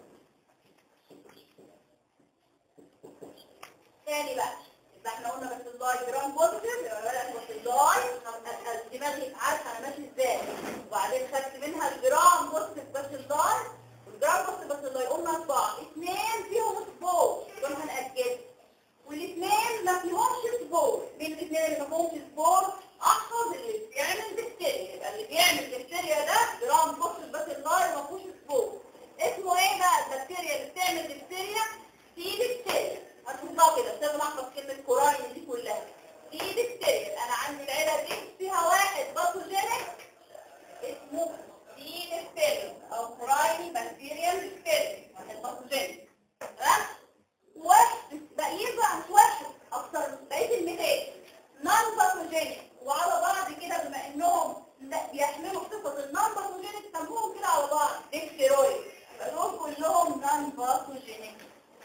تاني بقى يبقى احنا قلنا بس اللاي جرام بوزيتيف يبقى بدأت بس اللاي دماغي عارفه انا ماشي ازاي وبعدين خدت منها الجرام بوزيتيف بس اللاي والجرام بوزيتيف بس اللاي قلنا اربعه اثنين فيهم سبور دول هنأكد والاثنين ما فيهمش سبور مين الاثنين اللي ما فيهمش سبور احفظ اللي بيعمل دكتيريا يبقى اللي بيعمل دكتيريا ده جرام بوزيتيف بس اللاي ما فيهوش سبور اسمه ايه بقى البكتيريا اللي بتعمل دكتيريا في دكتيريا هتطلعوا كده لازم احفظ كلمة كوراين دي كلها دي دكتيريا انا عندي العيلة دي فيها واحد باثوجينيك اسمه دي دكتيريا او كوراين بكتيريا دكتيريا واحد باثوجينيك تمام واحد باقيين بقى مش واحد اكتر بقية المثال نون باثوجينيك وعلى بعض كده بما انهم لا بيحملوا صفة النون باثوجينيك سموهم كده على بعض دكتيرويد يبقى دول كلهم نون باثوجينيك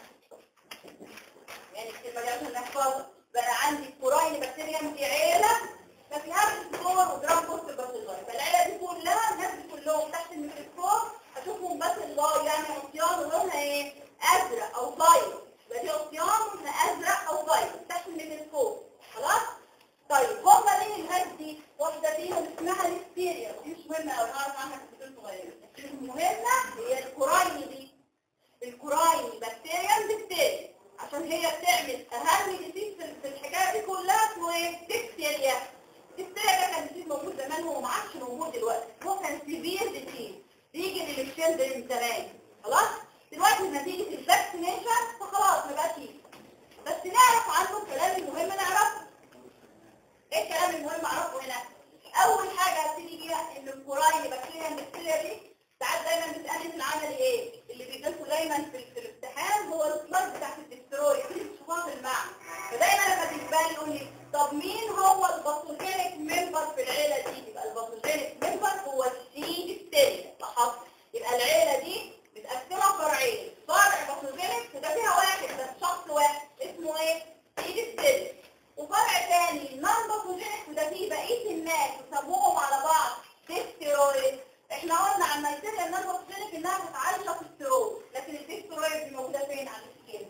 يعني الكلمة دي عشان نحفظها بقى عندي كوراين بكتيريا في عيلة ما فيهاش سبور ودرام بوست بس اللاي فالعيلة دي كلها الناس دي كلهم تحت الميكروسكوب هشوفهم بس اللاي يعني عصيان ولونها ايه؟ ازرق او فايل يبقى دي عصيان لونها ازرق او فايل تحت الميكروسكوب خلاص؟ طيب هما مين الهاج دي؟ واحدة فيهم اسمها ليستيريا دي مش مهمة أوي نعرف عنها كتير صغيرة المهمة هي الكوراين دي الكوراين بكتيريا بكتيريا عشان هي بتعمل اهم ديزيز في الحكايه دي كلها اسمه ايه؟ ديكتيريا الديكتيريا ده كان ديزيز موجود زمان هو ما عادش موجود دلوقتي هو كان سيفير ديزيز بيجي للتشيلدرن من زمان خلاص؟ دلوقتي نتيجه الفاكسينيشن فخلاص ما بقاش يجي بس نعرف عنه الكلام المهم نعرفه ايه الكلام المهم اعرفه هنا؟ اول حاجه هبتدي بيها ان الكوراين بكتيريا البكتيريا دي ساعات دايما بتسالني في العمل ايه؟ اللي بيجي لكم دايما في, في الامتحان هو السلايد بتاعت الدكتوراه اللي بتشوفوها في المعنى فدايما لما تسالني يقول لي طب مين هو الباثوجينيك ممبر في العيله دي؟ يبقى الباثوجينيك ممبر هو السي ديفتيريا لاحظت يبقى العيله دي متقسمه فرعين فرع باثوجينيك وده فيها واحد بس شخص واحد اسمه ايه؟ سي ديفتيريا وفرع تاني نون باثوجينيك وده فيه بقيه الناس يسموهم على بعض ديفتيرويد احنا قلنا عن النيتيريا النون باثوجينيك انها متعايشه في السترويد لكن الديفتيرويد دي موجوده فين على السكين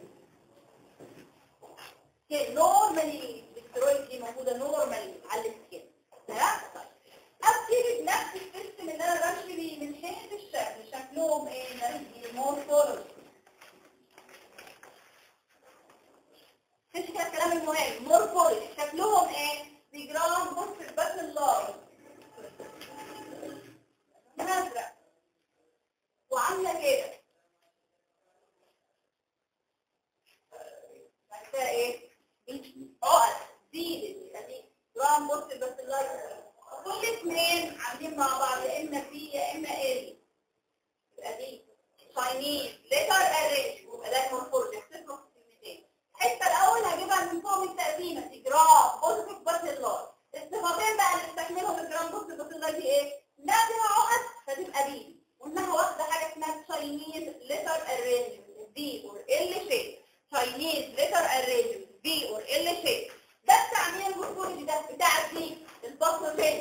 كده نورمالي الديفتيرويد دي موجوده نورمالي على السكين تمام طيب ابتدي بنفس السيستم اللي انا بمشي بيه من حيث الشكل شكلهم ايه نرجي مورفولوجي مش كده الكلام المهم مورفولوجي شكلهم ايه ديجرام بص بس اللاي ازرق وعامله كده بعد ايه عقد زيدت يعني جرام بص بس اللاي كل اثنين عاملين مع بعض يا اما بي يا اما ال يبقى دي تشاينيز ليتر اريش يبقى ده المورفولوجي اكتبه في كلمتين الحته الاول هجيبها من فوق من التقسيمه جرام بص بس اللاي الصفتين بقى اللي استكملهم الجرام بص بس اللاي دي ايه لا فيها عقد فتبقى بي وانها واخده حاجه اسمها تشاينيز ليتر ارينجمنت بي اور ال شيب تشاينيز ليتر ارينجمنت بي اور ال شيب ده بتاع مين المورفولوجي ده بتاع دي الباثوجينيك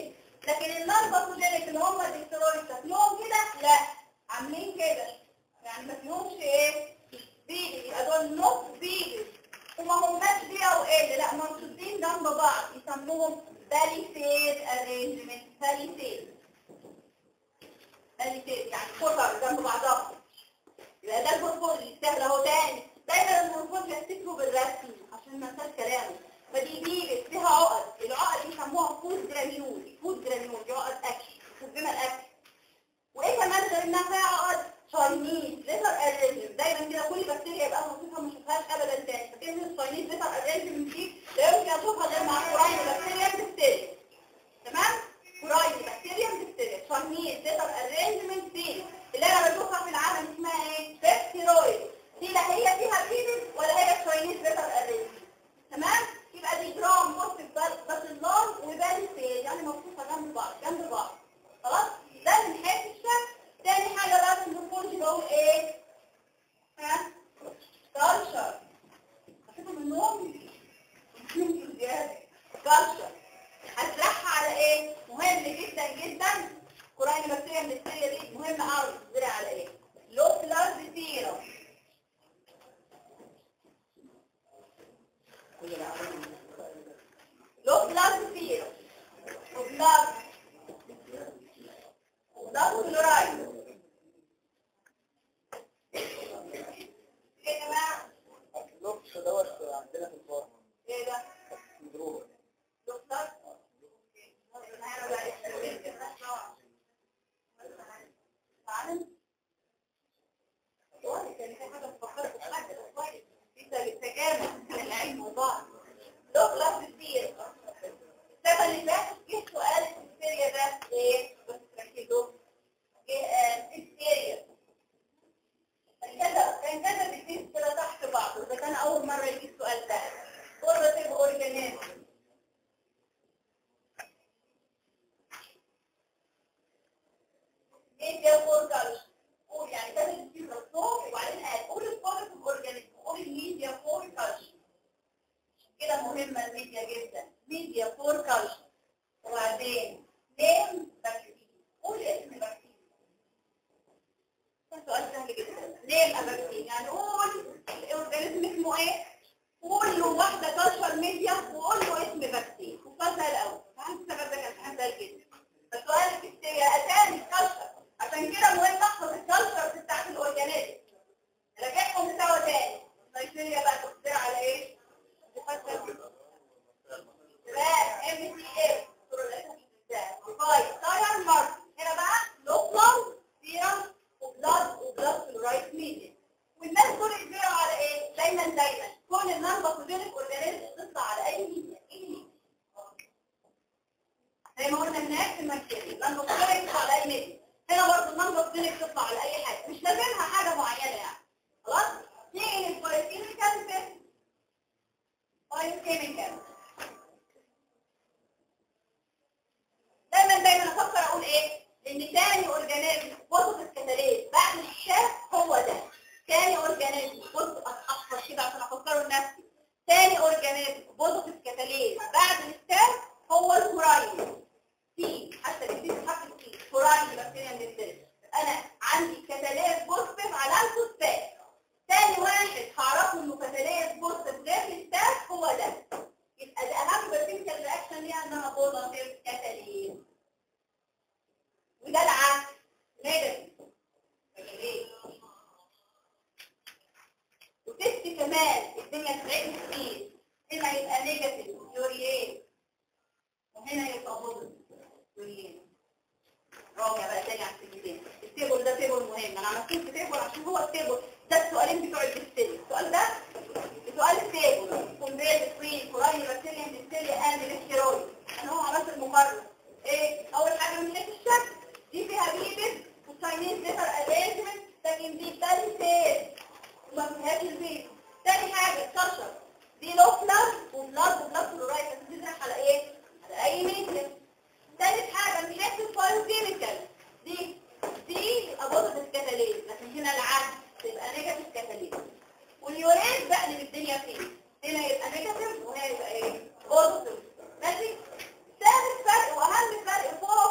لكن النون باثوجينيك اللي هم الاسترويد شكلهم كده لا عاملين كده يعني ما فيهمش ايه بيجي يبقى دول نص بيجي وما هماش بي او ال لا مرصوصين جنب بعض يسموهم باليسيد ارينجمنت باليسيد باليسيد يعني قطر جنب بعضها يبقى ده المورفوز سهل اهو تاني دايما المورفوز يفتكروا بالرسم عشان ما انساش كلامه فدي بيجي فيها عقد العقد دي يسموها فود جرانيول فود جرانيول دي عقد اكل تخزن الاكل وايه كمان غير انها فيها عقد تشاينيز ليتر ارينجمنت دايما كده كل بكتيريا يبقى موصوفها ما اشوفهاش ابدا تاني فكده التشاينيز ليتر ارينجمنت دي لا يمكن اشوفها غير مع كوراين بكتيريا بكتيريا تمام كوراين بكتيريا بكتيريا تشاينيز ليتر ارينجمنت دي اللي انا بشوفها في العالم اسمها ايه بكتيرويد دي لا هي فيها بيبل ولا هي تشاينيز ليتر ارينجمنت تمام يبقى دي جرام بص بس اللون وبالي سيل يعني موصوفه جنب بعض جنب بعض خلاص ده من حيث الشكل تاني حاجه بقى في النفوذ بقول ايه ها كالشر هتبقى من النوم يمكن زياده كالشر هترحها على ايه مهم جدا جدا قرآن بكتيريا من السيريا دي مهم قوي تزرع على ايه لو بلاد سيرم لو بلاد سيرم وبلاد وبلاد كلورايد ايه يا جماعه اللوكس دوت عندنا في الفرن ايه ده مضروب لو بلاد تعالى كان في حاجه فكرت في حاجه كويس في تجارب بين العلم وبعض لو كلاس كتير السنه اللي فاتت جه سؤال في السيريا ده ايه بس ركزوا جه في السيريا كان كذا كان كذا بيزيد كده تحت بعض وده كان اول مره يجي السؤال ده قرة اورجانيزم ايه ده فوركالش قول يعني ده اللي فيه الصوت وبعدين هتقول الفورك اورجانيزم قول الميديا فوركالش كده مهمة الميديا جدا ميديا فوركالش وبعدين نيم بكتيريا قول اسم بكتيريا ده سؤال سهل جدا نيم بكتيريا يعني قول الاورجانيزم اسمه ايه قول له واحدة كالشر ميديا وقول له اسم بكتيريا وسؤال سهل قوي فهمت السبب ده كان سهل جدا فسؤال البكتيريا اتاني الكالشر عشان كده مهم احفظ الكالتشر بتاعت الاورجانيزم راجعهم سوا تاني البكتيريا بقى تقدر على ايه؟ لا ام سي اف طاير مارك هنا بقى لوكال سيرم وبلاد وبلاد في الرايت ميديا والناس كل يجبروا على ايه؟ دايما دايما كل النون باثوجينيك اورجانيزم تطلع على اي ميديا اي ميديا زي ما قلنا هناك في المكتبه النون باثوجينيك تطلع على اي ميديا هنا برضه النمبر كلينك تطلع على اي حاجه مش لازمها حاجه معينه يعني خلاص نيجي للبايوكيميكال تيست بايوكيميكال دايما دايما افكر اقول ايه ان تاني اورجانيزم وسط الكتاليز بعد الشاف هو ده تاني اورجانيزم بص احفظ كده عشان افكره لنفسي تاني اورجانيزم وسط الكتاليز بعد الشاف هو الكوراين سي حتى الاثنين حرف السي كوراين بكتيريا من الدرس انا عندي كتاليز بوزيتيف علامته ستات تاني واحد هعرفه انه كتاليز بوزيتيف غير الستات هو ده يبقى ده اهم بكتيريا رياكشن ليها ان انا بوزيتيف كتاليز وده العكس نيجاتيف ليه؟ وتست كمان الدنيا تبعد كتير هنا يبقى نيجاتيف يوريين وهنا يبقى بوزيتيف يوريين راجع بقى تاني على السجلين التيبل ده تيبل مهم انا عملت لكم تيبل عشان هو التيبل ده السؤالين بتوع البكتيريا السؤال ده سؤال التيبل كومبير بتوين كوراين بكتيريا بكتيريا اند بكتيرويد انا هو عملت المقارنه ايه اول حاجه من حيث الشكل دي فيها بيبس وتشاينيز ليتر ارينجمنت لكن دي بالي سيل وما فيهاش البيبس تاني حاجه كشر دي لو بلاد وبلاد وبلاد كلورايد بتزرع على ايه؟ على اي ميديا ثالث حاجة من حيث البايوكيميكال دي دي ابوظة الكتاليز لكن هنا العكس تبقى نيجاتيف كتاليز واليورين بقلب الدنيا فيه هنا يبقى نيجاتيف وهنا يبقى ايه؟ بوزيتيف ماشي ثالث فرق واهم فرق فوق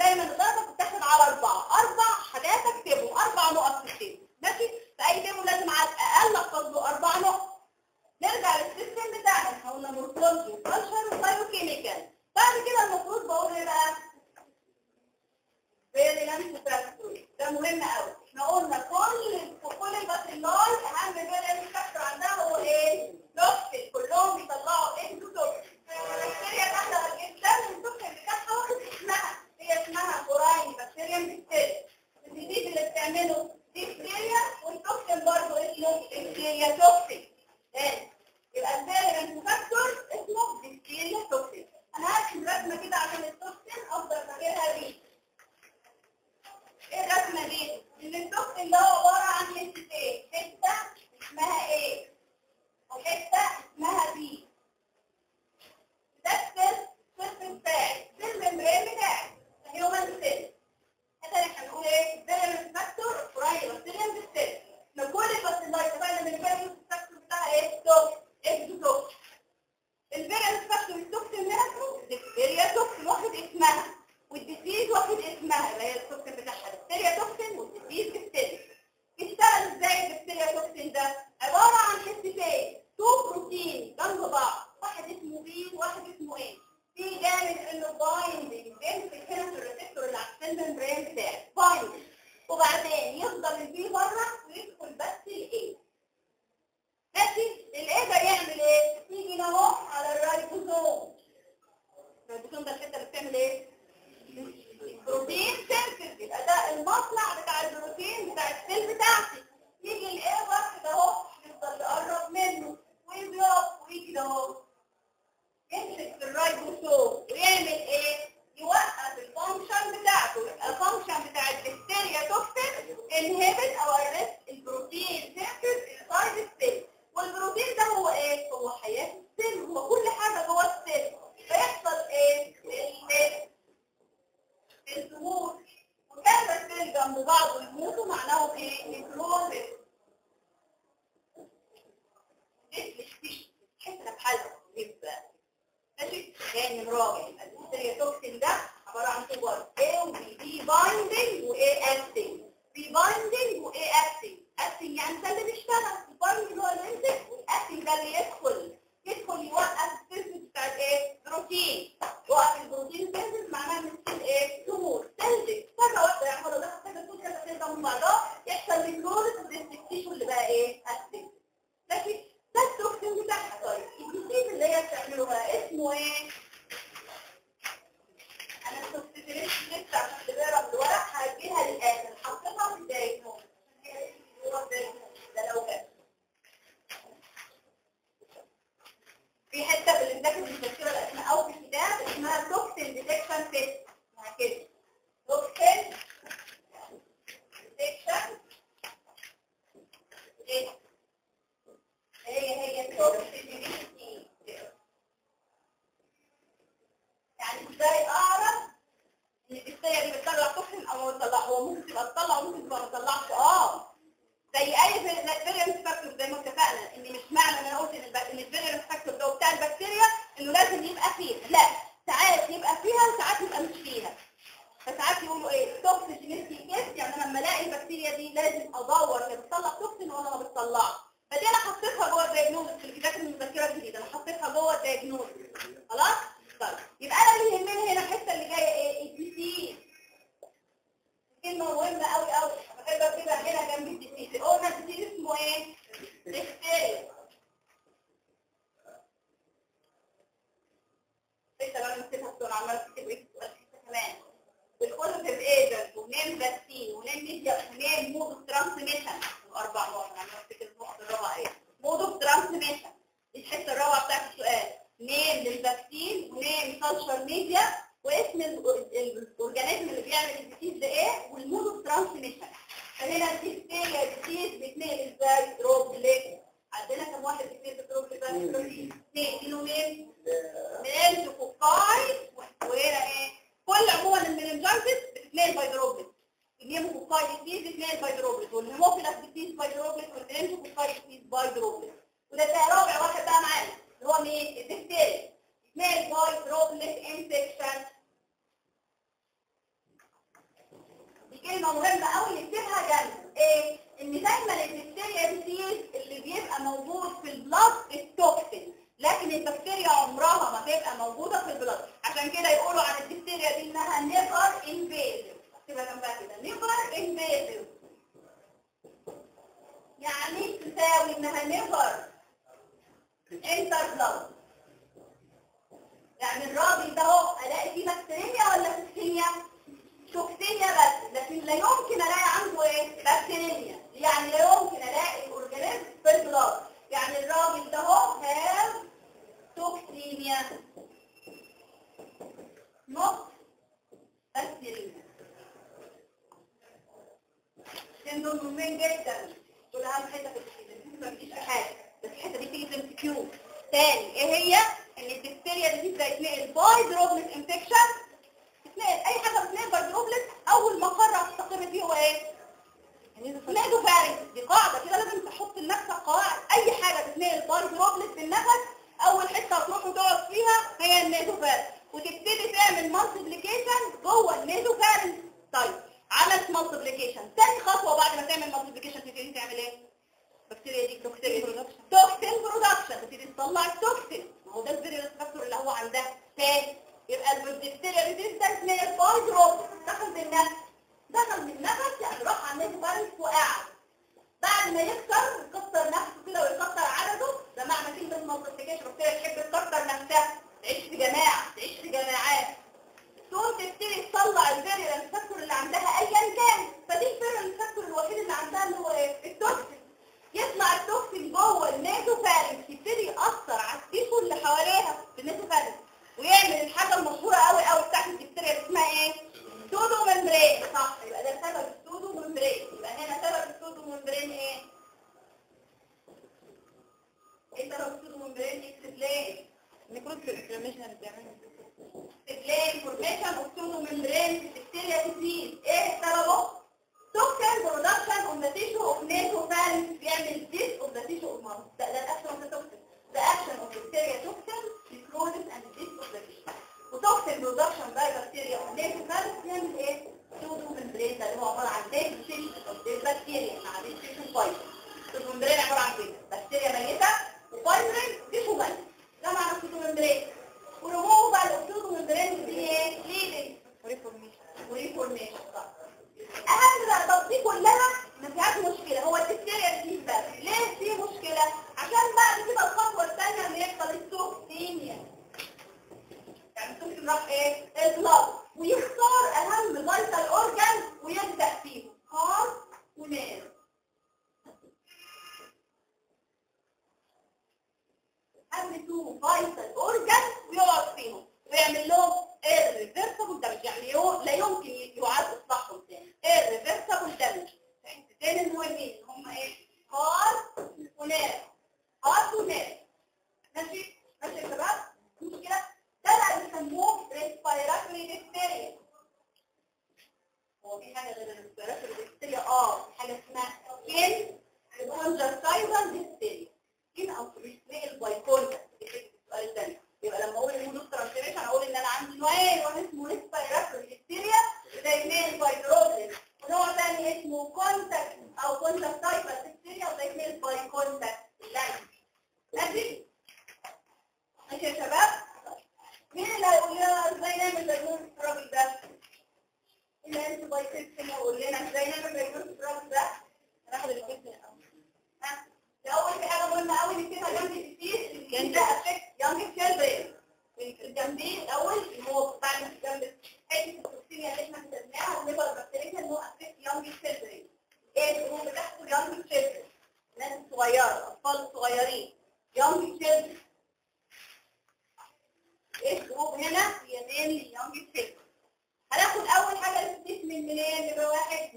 دايما الضربه بتتاخد على اربعه اربع حاجات اكتبهم اربع نقط في التيبل ماشي فاي تيبل لازم على الاقل احفظ له اربع نقط نرجع للسيستم بتاعنا احنا قلنا مورفولوجي وكالتشر وبايوكيميكال بعد كده المفروض بقول ايه بقى؟ فيريلانس فاكتور ده مهم قوي احنا قلنا كل كل البكتيرياي اهم فيريلانس فاكتور عندها هو ايه؟ توكسين كلهم بيطلعوا اكزوتوكسين البكتيريا داخله جدا التوكسين بتاعها واخد اسمها هي اسمها فوراين بكتيريا بكتيريا الجديد اللي بتعمله ديفتيريا والتوكسين برضه اسمه ديفتيريا توكسين تاني يبقى الفيريلانس فاكتور اسمه ديفتيريا توكسين انا هرسم رسمه كده عشان التوكسين افضل فاكرها بيه ايه الرسمه دي؟ ان التوكسين ده عباره عن حتتين حته اسمها ايه؟ وحته اسمها بي ده السيل السيل بتاعي ده الممبرين بتاعي الهيومن سيل مثلا احنا بنقول ايه؟ فيرمنت فاكتور قريب بكتيريا بالسيل من كل البكتيريا اتفقنا ان الفيرمنت فاكتور بتاعها ايه؟ توكس اكزوتوكس الفيرمنت فاكتور التوكسين نفسه بكتيريا توكسين واخد اسمها والديسيز واخد اسمها اللي هي التوكسين بتاعها البكتيريا توكسين والديسيز بكتيريا بيشتغل ازاي البكتيريا توكسين ده؟ عباره عن حتتين تو بروتين جنب بعض واحد اسمه بي وواحد اسمه ايه؟ في جانب انه بايندنج بيمسك هنا في الريسبتور اللي على السيل ممبرين بتاعي بايندنج وبعدين يفضل البي بره ويدخل بس الايه ماشي الايه ده يعمل ايه؟ يجي هنا اهو على الرايبوزوم الرايبوزوم ده الحته اللي بتعمل ايه؟ بروتين سينثيز يبقى ده المصنع بتاع البروتين بتاع السيل بتاعتي يجي الايه بقى كده اهو يفضل يقرب منه ويضرب ويجي ده اهو يمسك في الرايبوسوم ويعمل ايه؟ يوقف الفانكشن بتاعته يبقى الفانكشن بتاع البكتيريا توكسين انهبت او ارست البروتين سينثيز انسايد السيل والبروتين ده هو ايه؟ هو حياه السيل هو كل حاجه جوه السيل فيحصل ايه؟ ال- الظهور وكان السيل جنب بعض ويموتوا معناهم ايه؟ نيكروزيس حته بحالها يبقى ماشي يعني مراجع يبقى البكتيريا توكسين ده عباره عن تو بارت A و B B بايندنج و A acting B بايندنج و A acting acting يعني ده اللي بيشتغل البايندنج هو اللي يمسك والاكتنج ده اللي يدخل يدخل يوقف السيلز بتاع الايه؟ بروتين يوقف البروتين سيلز معناها ان السيل ايه؟ تموت سيلز فجاه واحده يعملوا ده حاجه تكون كده سيل من بعضها يحصل نيكروزس والديستكتيشن اللي بقى ايه؟ acting لكن ده التوكسين بتاعها طيب الجديد اللي هي بتعمله بقى اسمه ايه؟ انا التوكسين لسه عشان اللي بيقرا في الورق هجيلها للاخر حطيتها في الدايجنوز ده لو جت في حته في الانتاج المذكره الاسماء او في الكتاب اسمها توكسين ديتكشن تيست اسمها كده توكسين ديتكشن تيست هي هي توكسيسيتي يعني ازاي اعرف ان البكتيريا دي بتطلع توكسين او ما بتطلع هو ممكن تبقى تطلع وممكن تبقى ما تطلعش اه زي اي فيرينس فاكتور زي ما اتفقنا ان مش معنى ان انا قلت ان الب- ان الفيرينس فاكتور ده بتاع البكتيريا انه لازم يبقى فيها لا ساعات يبقى فيها وساعات يبقى مش فيها فساعات يقولوا ايه توكسيسيتي كيس يعني انا لما الاقي البكتيريا دي لازم ادور هي بتطلع توكسين ولا ما بتطلعش فدي انا حطيتها جوه الدايجنوز في الكتاب المذكره الجديده انا حطيتها جوه الدايجنوز خلاص طيب يبقى انا اللي يهمني هنا الحته اللي جايه ايه الدي سي كلمه مهمه قوي قوي بحب اكتبها هنا جنب الدي سي قلنا الدي سي اسمه ايه ديفتيريا لسه بقى نكتبها بسرعه عماله تكتب ايه سؤال كمان بالكونسيف ايجنت ونيم فاكسين ونيم ميديا ونيم مود اوف ترانسميشن اربع نقط انا افتكر النقطه الرابعه ايه مود اوف ترانسميشن دي الحته الرابعه بتاعت السؤال نيم للفاكسين ونيم كلتشر ميديا واسم ال- ال- الاورجانيزم اللي بيعمل الديسيز ده ايه والمود اوف ترانسميشن فهنا الديفتيريا ديسيز بيتنقل ازاي دروبليت عندنا كم واحد بيتنقل دروبليت اثنين دينو مين من كوكاي وهنا ايه كل عموما المننجايتس بتتنقل باي دروبلت النيموكوكاي ديزيز بتتنقل باي دروبلت والهيموفيلاس ديزيز باي دروبلت والمننجوكوكاي ديزيز باي دروبلت وده ده رابع واحد بقى معانا اللي هو مين الدفتيريا بتتنقل باي دروبلت انفكشن كلمة مهمة قوي نكتبها جنب ايه؟ ان دايما البكتيريا ديزيز اللي بيبقى موجود في البلاد التوكسين لكن البكتيريا عمرها ما تبقى موجودة في البلاد عشان كده يقولوا عن البكتيريا دي انها نيفر انفيزيف تبقى جنبها كده نيفر انفيزيف يعني تساوي انها نيفر انتر بلاد يعني الراجل ده اهو الاقي فيه بكتيريا ولا توكسينيا؟ توكسينيا بس لكن لا يمكن الاقي عنده ايه؟ بكتيريا يعني لا يمكن الاقي الاورجانيزم في البلاد يعني الراجل ده اهو هاز توكسينيا نوت بكتيريا دول مهمين جدا دول اهم حته في الكتاب ما فيش حاجه بس الحته دي تيجي في الام كيو تاني ايه هي ان البكتيريا دي بتتنقل باي دروبلت انفكشن بتتنقل اي حاجه بتتنقل باي دروبلت اول ما قرر تستقر فيه هو ايه نيزو فارنج دي قاعده كده لازم تحط لنفسك قواعد اي حاجه بتتنقل باي دروبلت بالنفس اول حته هتروح وتقعد فيها هي النيزو فارنج وتبتدي تعمل مالتيبليكيشن جوه النيزو فارنج طيب عملت مالتيبليكيشن تاني خطوه بعد ما تعمل مالتيبليكيشن تبتدي تعمل ايه بكتيريا دي توكسين توكسين برودكشن تبتدي تطلع التوكسين ما هو ده الفيريولنس فاكتور اللي هو عندها تاني يبقى البكتيريا دي تبدا تنقل باي دروب دخل بالنفس دخل بالنفس يعني راح على النيزو فارنج وقعد بعد ما يكسر يكسر نفسه كده ويكسر عدده ده معنى كلمه مالتيبليكيشن البكتيريا تحب تكسر نفسها تعيش في جماعه تعيش في جماعات تقوم تبتدي تطلع الفيريولنس فاكتور اللي عندها ايا كان فدي الفيريولنس فاكتور الوحيد اللي عندها اللي هو ايه التوكسين يطلع التوكسين جوه النيزوفارنكس يبتدي ياثر على التيشو اللي حواليها في النيزوفارنكس ويعمل الحاجه المشهوره قوي قوي بتاعت البكتيريا اللي اسمها ايه سودو ممبرين صح يبقى ده سبب السودو ممبرين يبقى هنا سبب السودو ممبرين ايه ايه سبب السودو ممبرين يكتب ليه نيكروز انفلاميشن اللي بيعملها تلاقي فورميشن اوف سودو ممبرين بكتيريا ديزيز ايه سببه توكسين برودكشن اون ذا تيشو اوف نيزوفارنكس بيعمل ديس اوف ذا تيشو اوف ماوث ده ده الاكشن اوف ذا توكسين ده اكشن اوف بكتيريا توكسين نيكروزس اند ديس اوف ذا تيشو وتوكسين برودكشن باي بكتيريا اوف نيزوفارنكس بيعمل ايه سودو ممبرين ده اللي هو عباره عن زي تيشو بكتيريا مع دي تيشو فايبر السودو ممبرين عباره عن كده بكتيريا ميته وفايبرين تيشو ميت ده معنى السودو ممبرين وريموف بقى الاكسيدو ممبرين دي ايه ليدنج وريفورميشن وريفورميشن صح اهم بقى طب دي كلها ما فيهاش مشكله هو البكتيريا دي بس ليه في مشكله عشان بعد كده الخطوه الثانيه اللي يحصل التوكسيميا يعني التوكسين راح ايه البلاد ويختار اهم فيتال اورجان ويبدا فيه هارت ونير اهم تو فايتال اورجان ويقعد فيهم ويعمل لهم irreversible damage يعني يو- لا يمكن يعاد اصلاحهم تاني irreversible damage الحتتين المهمين اللي هم ايه هارت ونير هارت ونير ماشي ماشي يا شباب مشكله ده بقى بيسموه respiratory dysphagia هو في حاجه غير الريسبيراتوري dysphagia اه في حاجه اسمها skin conjunctival dysphagia skin او بيتنقل باي كونتاكت السؤال الثاني يبقى لما اقول المودوس ترانسفيريشن اقول ان انا عندي نوعين واحد اسمه ريسبيراتوري ديستيريا ده يتنقل باي دروبلت ونوع ثاني اسمه كونتاكت او كونتاكتايفال ديستيريا وده يتنقل باي كونتاكت لاين ماشي ماشي يا شباب مين اللي هيقول لنا ازاي نعمل دايجنوز الراجل ده؟ اللي انت باي سيستم يقول لنا ازاي نعمل دايجنوز الراجل ده؟ هناخد الفكره الاول ها؟ الاول في حاجه مهمه قوي نكتبها جنب الكتير كان ده افكت يونج تشيلدرن الجنبين الاول اللي هو بعد ما جنب حته التوكسينيا اللي احنا كتبناها ونبقى البكتيريا ان هو افكت يونج تشيلدرن ايه الجروب بتاعته يونج تشيلدرن الناس الصغيره الاطفال الصغيرين يونج تشيلدرن ايه الجروب هنا هي مين يونج تشيلدرن هناخد اول حاجه الاسم من منين يبقى واحد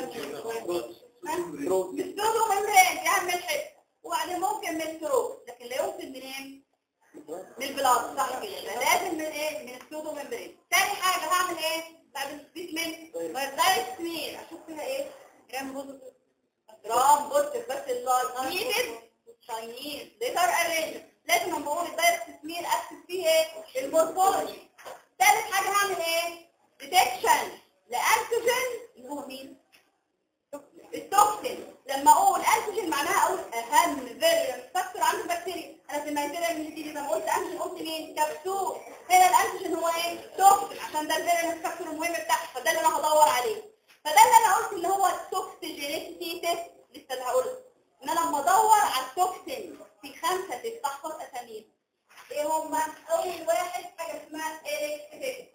بالسودو ممبرين دي اهم حته وبعدين ممكن من الثروب لكن لا يمكن منين من البلاط صح كده يبقى لازم من ايه من السودو ممبرين تاني حاجه هعمل ايه بعد التريتمنت غير سمير اشوف فيها ايه جرام بوزيتيف جرام بوزيتيف بس اللايتد تشاينيز ليتر ارينج لازم لما بقول الدايركت سمير اكتب فيه ايه المورفولوجي ثالث حاجه هعمل ايه ديتكشن لانتيجين اللي هو مين اهم فيريانت فاكتور عند البكتيريا انا في الميتيريال اللي دي لما قلت انتيجين قلت مين كبسول هنا الانتيجين هو ايه توكسين عشان ده الفيريانت فاكتور المهم بتاعها فده اللي انا هدور عليه فده اللي انا قلت اللي هو التوكسيجينيسيتي تيست لسه اللي هقوله ان انا لما ادور على التوكسين في خمسه تيست تحفظ اساميهم ايه هما اول واحد حاجه اسمها الكتريك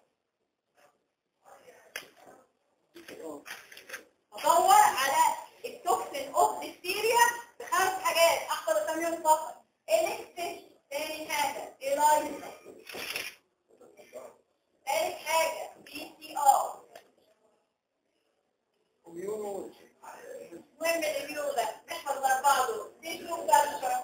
ادور على التوكسين اوف ديفتيريا بخمس حاجات احفظ اساميهم فقط الكتريك تاني حاجه ايلايزا ثالث حاجه بي سي ار كوميونو مهم الريفيو ده نحفظ الاربعه دول تيشو كالتشر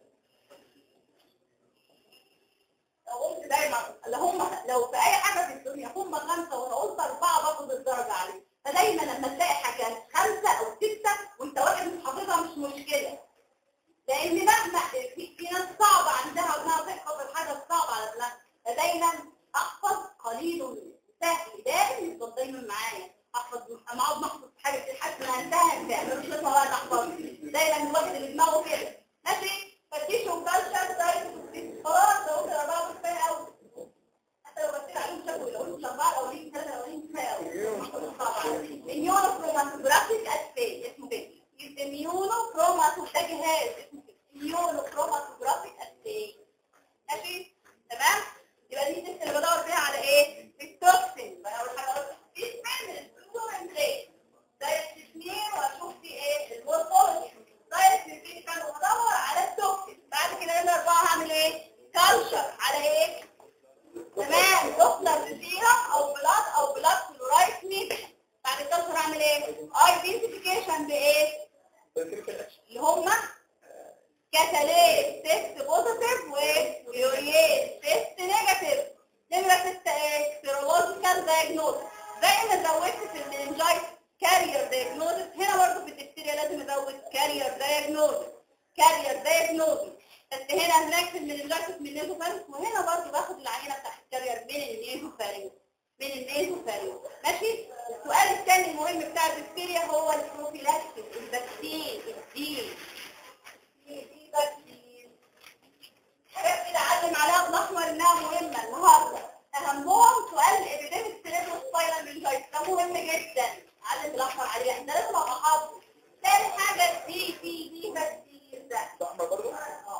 لو قلت دايما اللي هم لو في اي حاجه في الدنيا هم خمسه وانا قلت اربعه باخد الدرجه عليه فدايما لما تلاقي حاجه خمسه او سته وانت واحد مش حافظها مش مشكله لان مهما في, في ناس صعبه عندها انها تحفظ الحاجه الصعبه على دماغها فدايما احفظ قليل سهل دائما يفضل دايما معايا احفظ اما اقعد محفظ حاجه في الحاجه انا انتهى انتهى ملوش لازمه بقى احفظ دايما الواحد اللي دماغه كده ماشي فتيشو كالتشر سايت خلاص لو قلت اربعه مش كفايه قوي حتى لو بصيت عليهم شكوى لو قلت اربعه لو ليك ثلاثه لو ليك كفايه قوي immunochromatographic assay اسمه كده immunochromatographic ده جهاز اسمه كده immunochromatographic assay ماشي تمام يبقى دي الست اللي بدور بيها على ايه التوكسين بقى اول حاجه قلت في من الفلورين ريت دايركت اثنين واشوف في ايه المورفولوجي دايركت اثنين كان بدور على التوكسين بعد كده انا اربعه هعمل ايه كالشر على ايه تمام دوبلر سيرم او بلاد او بلاد كلورايد ميكس بعد الكالشر هعمل ايه ايدنتيفيكيشن بايه اللي هما كاتاليز تيست بوزيتيف ويوريز تيست نيجاتيف نمرة ستة ايه سيرولوجيكال دايجنوز زي ما زودت في المنجايت كارير دايجنوز هنا برضه في التكتيريا لازم ازود كارير دايجنوز كارير دايجنوز بس هنا هناك في المنجايت من النيزوفارينج وهنا برضه باخد العينة بتاعت الكارير من النيزوفارينج من النيزوفارينج ماشي السؤال الثاني المهم بتاع البكتيريا هو البروفيلاكسيس الفاكسين الدين دي فاكسين حاجات كده علم عليها بالاحمر انها مهمه النهارده اهمهم سؤال الابيديميك سيريبرو سباينال منجايت ده مهم جدا علم بالاحمر عليه انت لازم ابقى حافظه ثاني حاجه دي دي دي فاكسين ده احمر برضه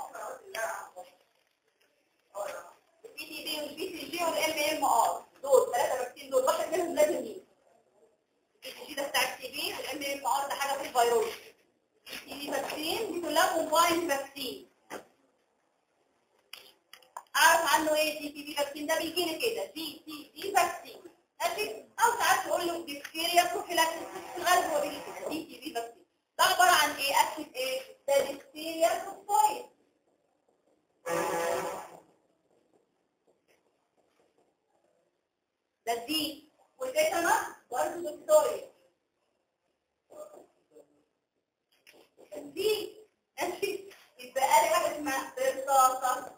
البي تي بي والبي سي جي والام ام ار دول ثلاثه فاكسين دول واحد منهم لازم يجي البي سي جي ده بتاع التي بي والام ام ار ده حاجه في الفيروس التي بي فاكسين دي كلها كومبايند فاكسين اعرف عنه ايه دي تي بي فاكسين ده بيجي لي كده دي تي بي فاكسين ماشي او ساعات تقول له ديفتيريا بروفيلاكسيس في الغالب هو بيجي كده دي تي بي فاكسين ده عباره عن ايه اكتب ايه ده ديفتيريا بروفايل ده دي والتيتانا برضه دكتوريا دي ماشي يبقى لي حاجه اسمها رصاصه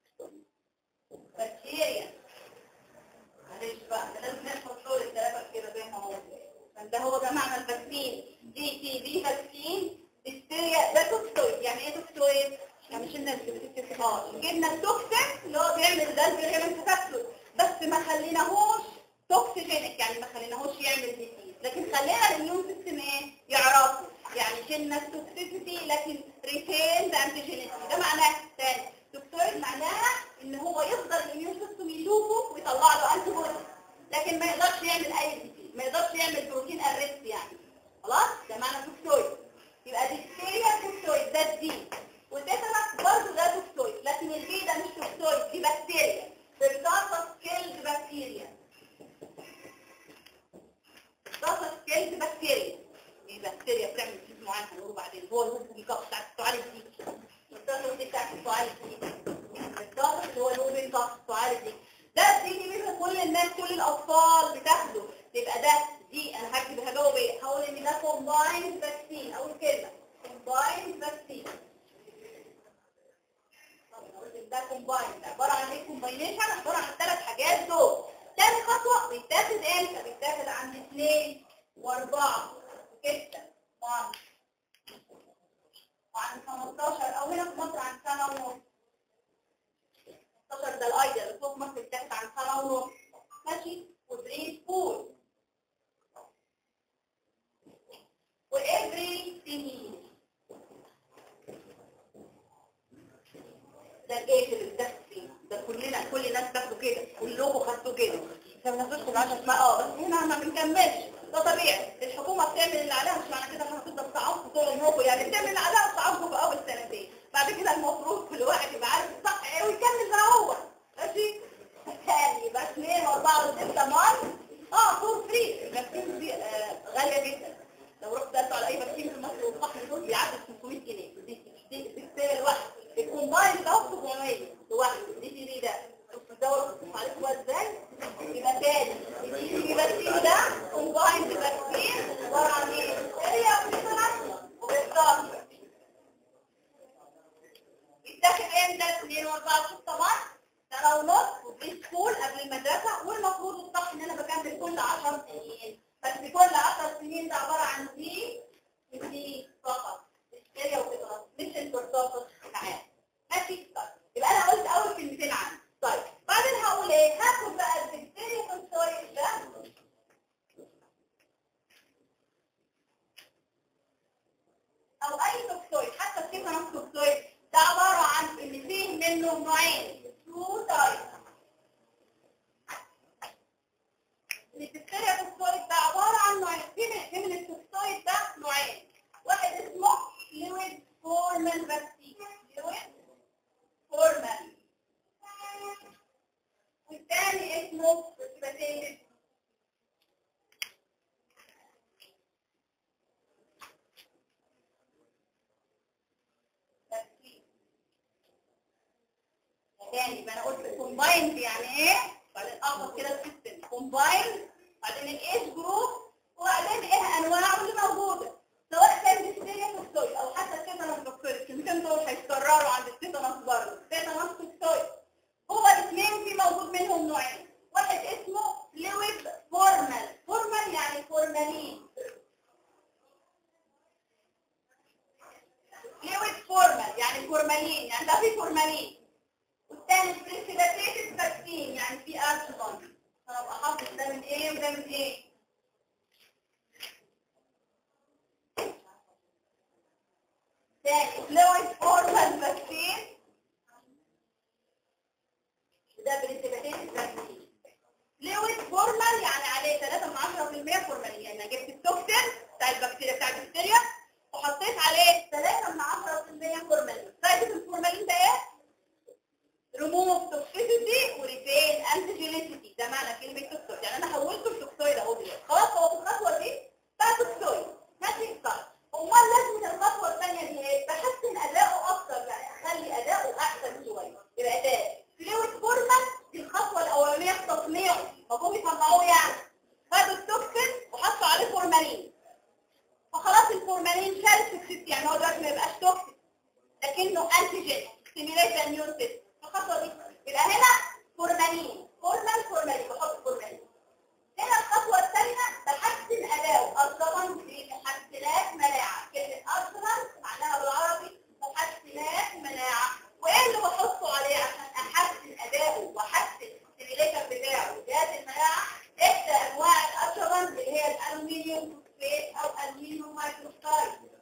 بكتيريا معلش بقى ده لازم نحفظ دول الثلاثه كده زي ما هو ده هو ده معنى الفاكسين دي تي بي فاكسين بكتيريا ده توكسويد يعني ايه توكسويد؟ يعني مش الناس اللي بتكتب اه جبنا التوكسين اللي هو بيعمل ده الفيرمنت تكسر بس ما خليناهوش توكسيجينيك يعني ما خليناهوش يعمل ديزيز لكن خلينا الاميون سيستم ايه يعرفه يعني شلنا التوكسيسيتي لكن ريتين انتيجينيتي ده معناه ثاني توكسويد معناها ان هو يفضل الاميون سيستم يشوفه ويطلع له انتي بودي لكن ما يقدرش يعمل اي ديزيز ما يقدرش يعمل بروتين ارست يعني خلاص ده معنى توكسويد يبقى ديفتيريا توكسويد ده الدي والتيتانس برضه ده توكسويد لكن البي ده مش توكسويد دي بكتيريا بتاخد كيلد بكتيريا ضغط سكيلز بكتيريا دي بكتيريا بتعمل جسم معين هنقوله بعدين هو الهوب بتاع السعال دي الضغط دي بتاع السعال دي الضغط اللي هو الهوب بتاع السعال دي ده دي دي مثل كل الناس كل الاطفال بتاخده يبقى ده دي انا هكتب هجاوب ايه هقول ان ده كومبايند فاكسين اول كلمه كومبايند فاكسين ده كومبايند عباره عن ايه كومباينيشن عباره عن الثلاث حاجات دول تاني خطوة بيتاخد امتى؟ بيتاخد عند اثنين واربعة وستة وعشرة وعند 15 او هنا في مصر عند سنه ونص 15 ده الايدل بس هو في مصر بتاخد عند سنه ونص ماشي وبري سكول وافري سنين ده الايه اللي بتاخد فيه ده كلنا كل الناس بتاخده كده كلكم خدتوا كده احنا بناخدش كل 10 ما اه بس هنا ما بنكملش ده طبيعي الحكومه بتعمل اللي عليها مش معنى كده انها هتفضل تعاقبوا طول عمركم يعني بتعمل اللي عليها وتعاقبوا في اول سنتين بعد كده المفروض كل واحد يبقى عارف الصح ايه ويكمل زي هو ماشي ثاني يبقى اثنين واربعه وسته مان اه فور فري الفاكسين دي آه غاليه جدا لو رحت سالته على اي فاكسين في مصر والفحم دول بيعدي 500 جنيه دي دي دي السعر الواحد الكومباين ده 700 لوحده دي دي دي ده شوف الدوره بتصرف عليكم بقى ازاي يبقى تاني يبقى الفاكسين ده كومباين فاكسين عباره عن ايه؟ هي وبيطلع وبيطلع يتاخد امتى 2 و4 6 طبعا سنه ونص وبري سكول قبل المدرسه والمفروض الصح ان انا بكمل كل 10 سنين بس كل 10 سنين ده عباره عن دي ودي فقط هي وكده مش الكورسات معايا ماشي طيب يبقى انا قلت اول كلمتين عنه طيب بعدين هقول ايه هاخد بقى البكتيريا كونسويد ده او اي توكسويد حتى التيفانوس توكسويد ده عباره عن ان فيه منه نوعين تو تايب البكتيريا توكسويد ده عباره عن نوعين في من في من التوكسويد ده نوعين واحد اسمه فلويد فورمال فاكسين فلويد فورمال والثاني اسمه بكتيريا فاكسين تاني يبقى انا قلت كومبايند يعني ايه بعدين اخد كده السيستم كومبايند بعدين الايج جروب وبعدين ايه انواعه اللي موجوده سواء كان بكتيريا توكسويد او حتى التيتانوس توكسويد الكلمتين دول هيتكرروا عند التيتانوس برضه التيتانوس توكسويد هو الاثنين في موجود منهم نوعين واحد اسمه فلويد فورمال فورمال يعني فورمالين فلويد فورمال يعني فورمالين يعني ده في فورمالين والثاني بريسيلاتيتد فاكسين يعني في ارشبون انا ابقى حافظ ده من ايه وده من ايه ثاني فلويد فورمال فاكسين ده بريسيلاتيتد فاكسين فلويد فورمال يعني عليه 3 من 10% فورمالين يعني أنا جبت التوكسين بتاع البكتيريا بتاع البكتيريا وحطيت عليه 3 من 10% فورمالين فايدة الفورمالين ده ايه؟ ريموف توكسيسيتي وريتين انتيجينيسيتي ده معنى كلمه توكسويد يعني انا حولته لتوكسويد اهو دلوقتي خلاص هو في الخطوه دي بقى توكسويد ماشي طيب امال لازمه الخطوه الثانيه دي ايه؟ بحسن اداؤه اكتر يعني اخلي اداؤه احسن شويه يبقى اداء فلويد فورمال دي الخطوه الاولانيه في تصنيعه فهم يصنعوه يعني خدوا التوكسين وحطوا عليه فورمالين فخلاص الفورمالين شال توكسيتي يعني هو دلوقتي ما يبقاش توكسيك لكنه انتيجين ستيميليت اميون سيستم الخطوه دي يبقى هنا فورمالين فورمال فورمالين بحط فورمالين هنا الخطوه الثانيه بحسن اداؤه اصلا في محسنات مناعه كلمه اصلا معناها بالعربي محسنات مناعه وايه اللي بحطه عليه عشان احسن اداؤه واحسن السيميليتر بتاعه جهاز المناعه احدى انواع الاشربن اللي هي الالومنيوم فوسفات او الومنيوم مايكروسكايد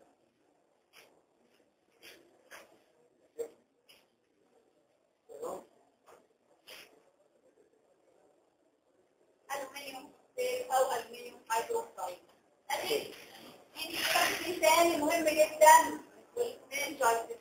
ألمنيوم أو ألمنيوم هيدروكسيد أكيد في تاني مهم جدا والمنجايتس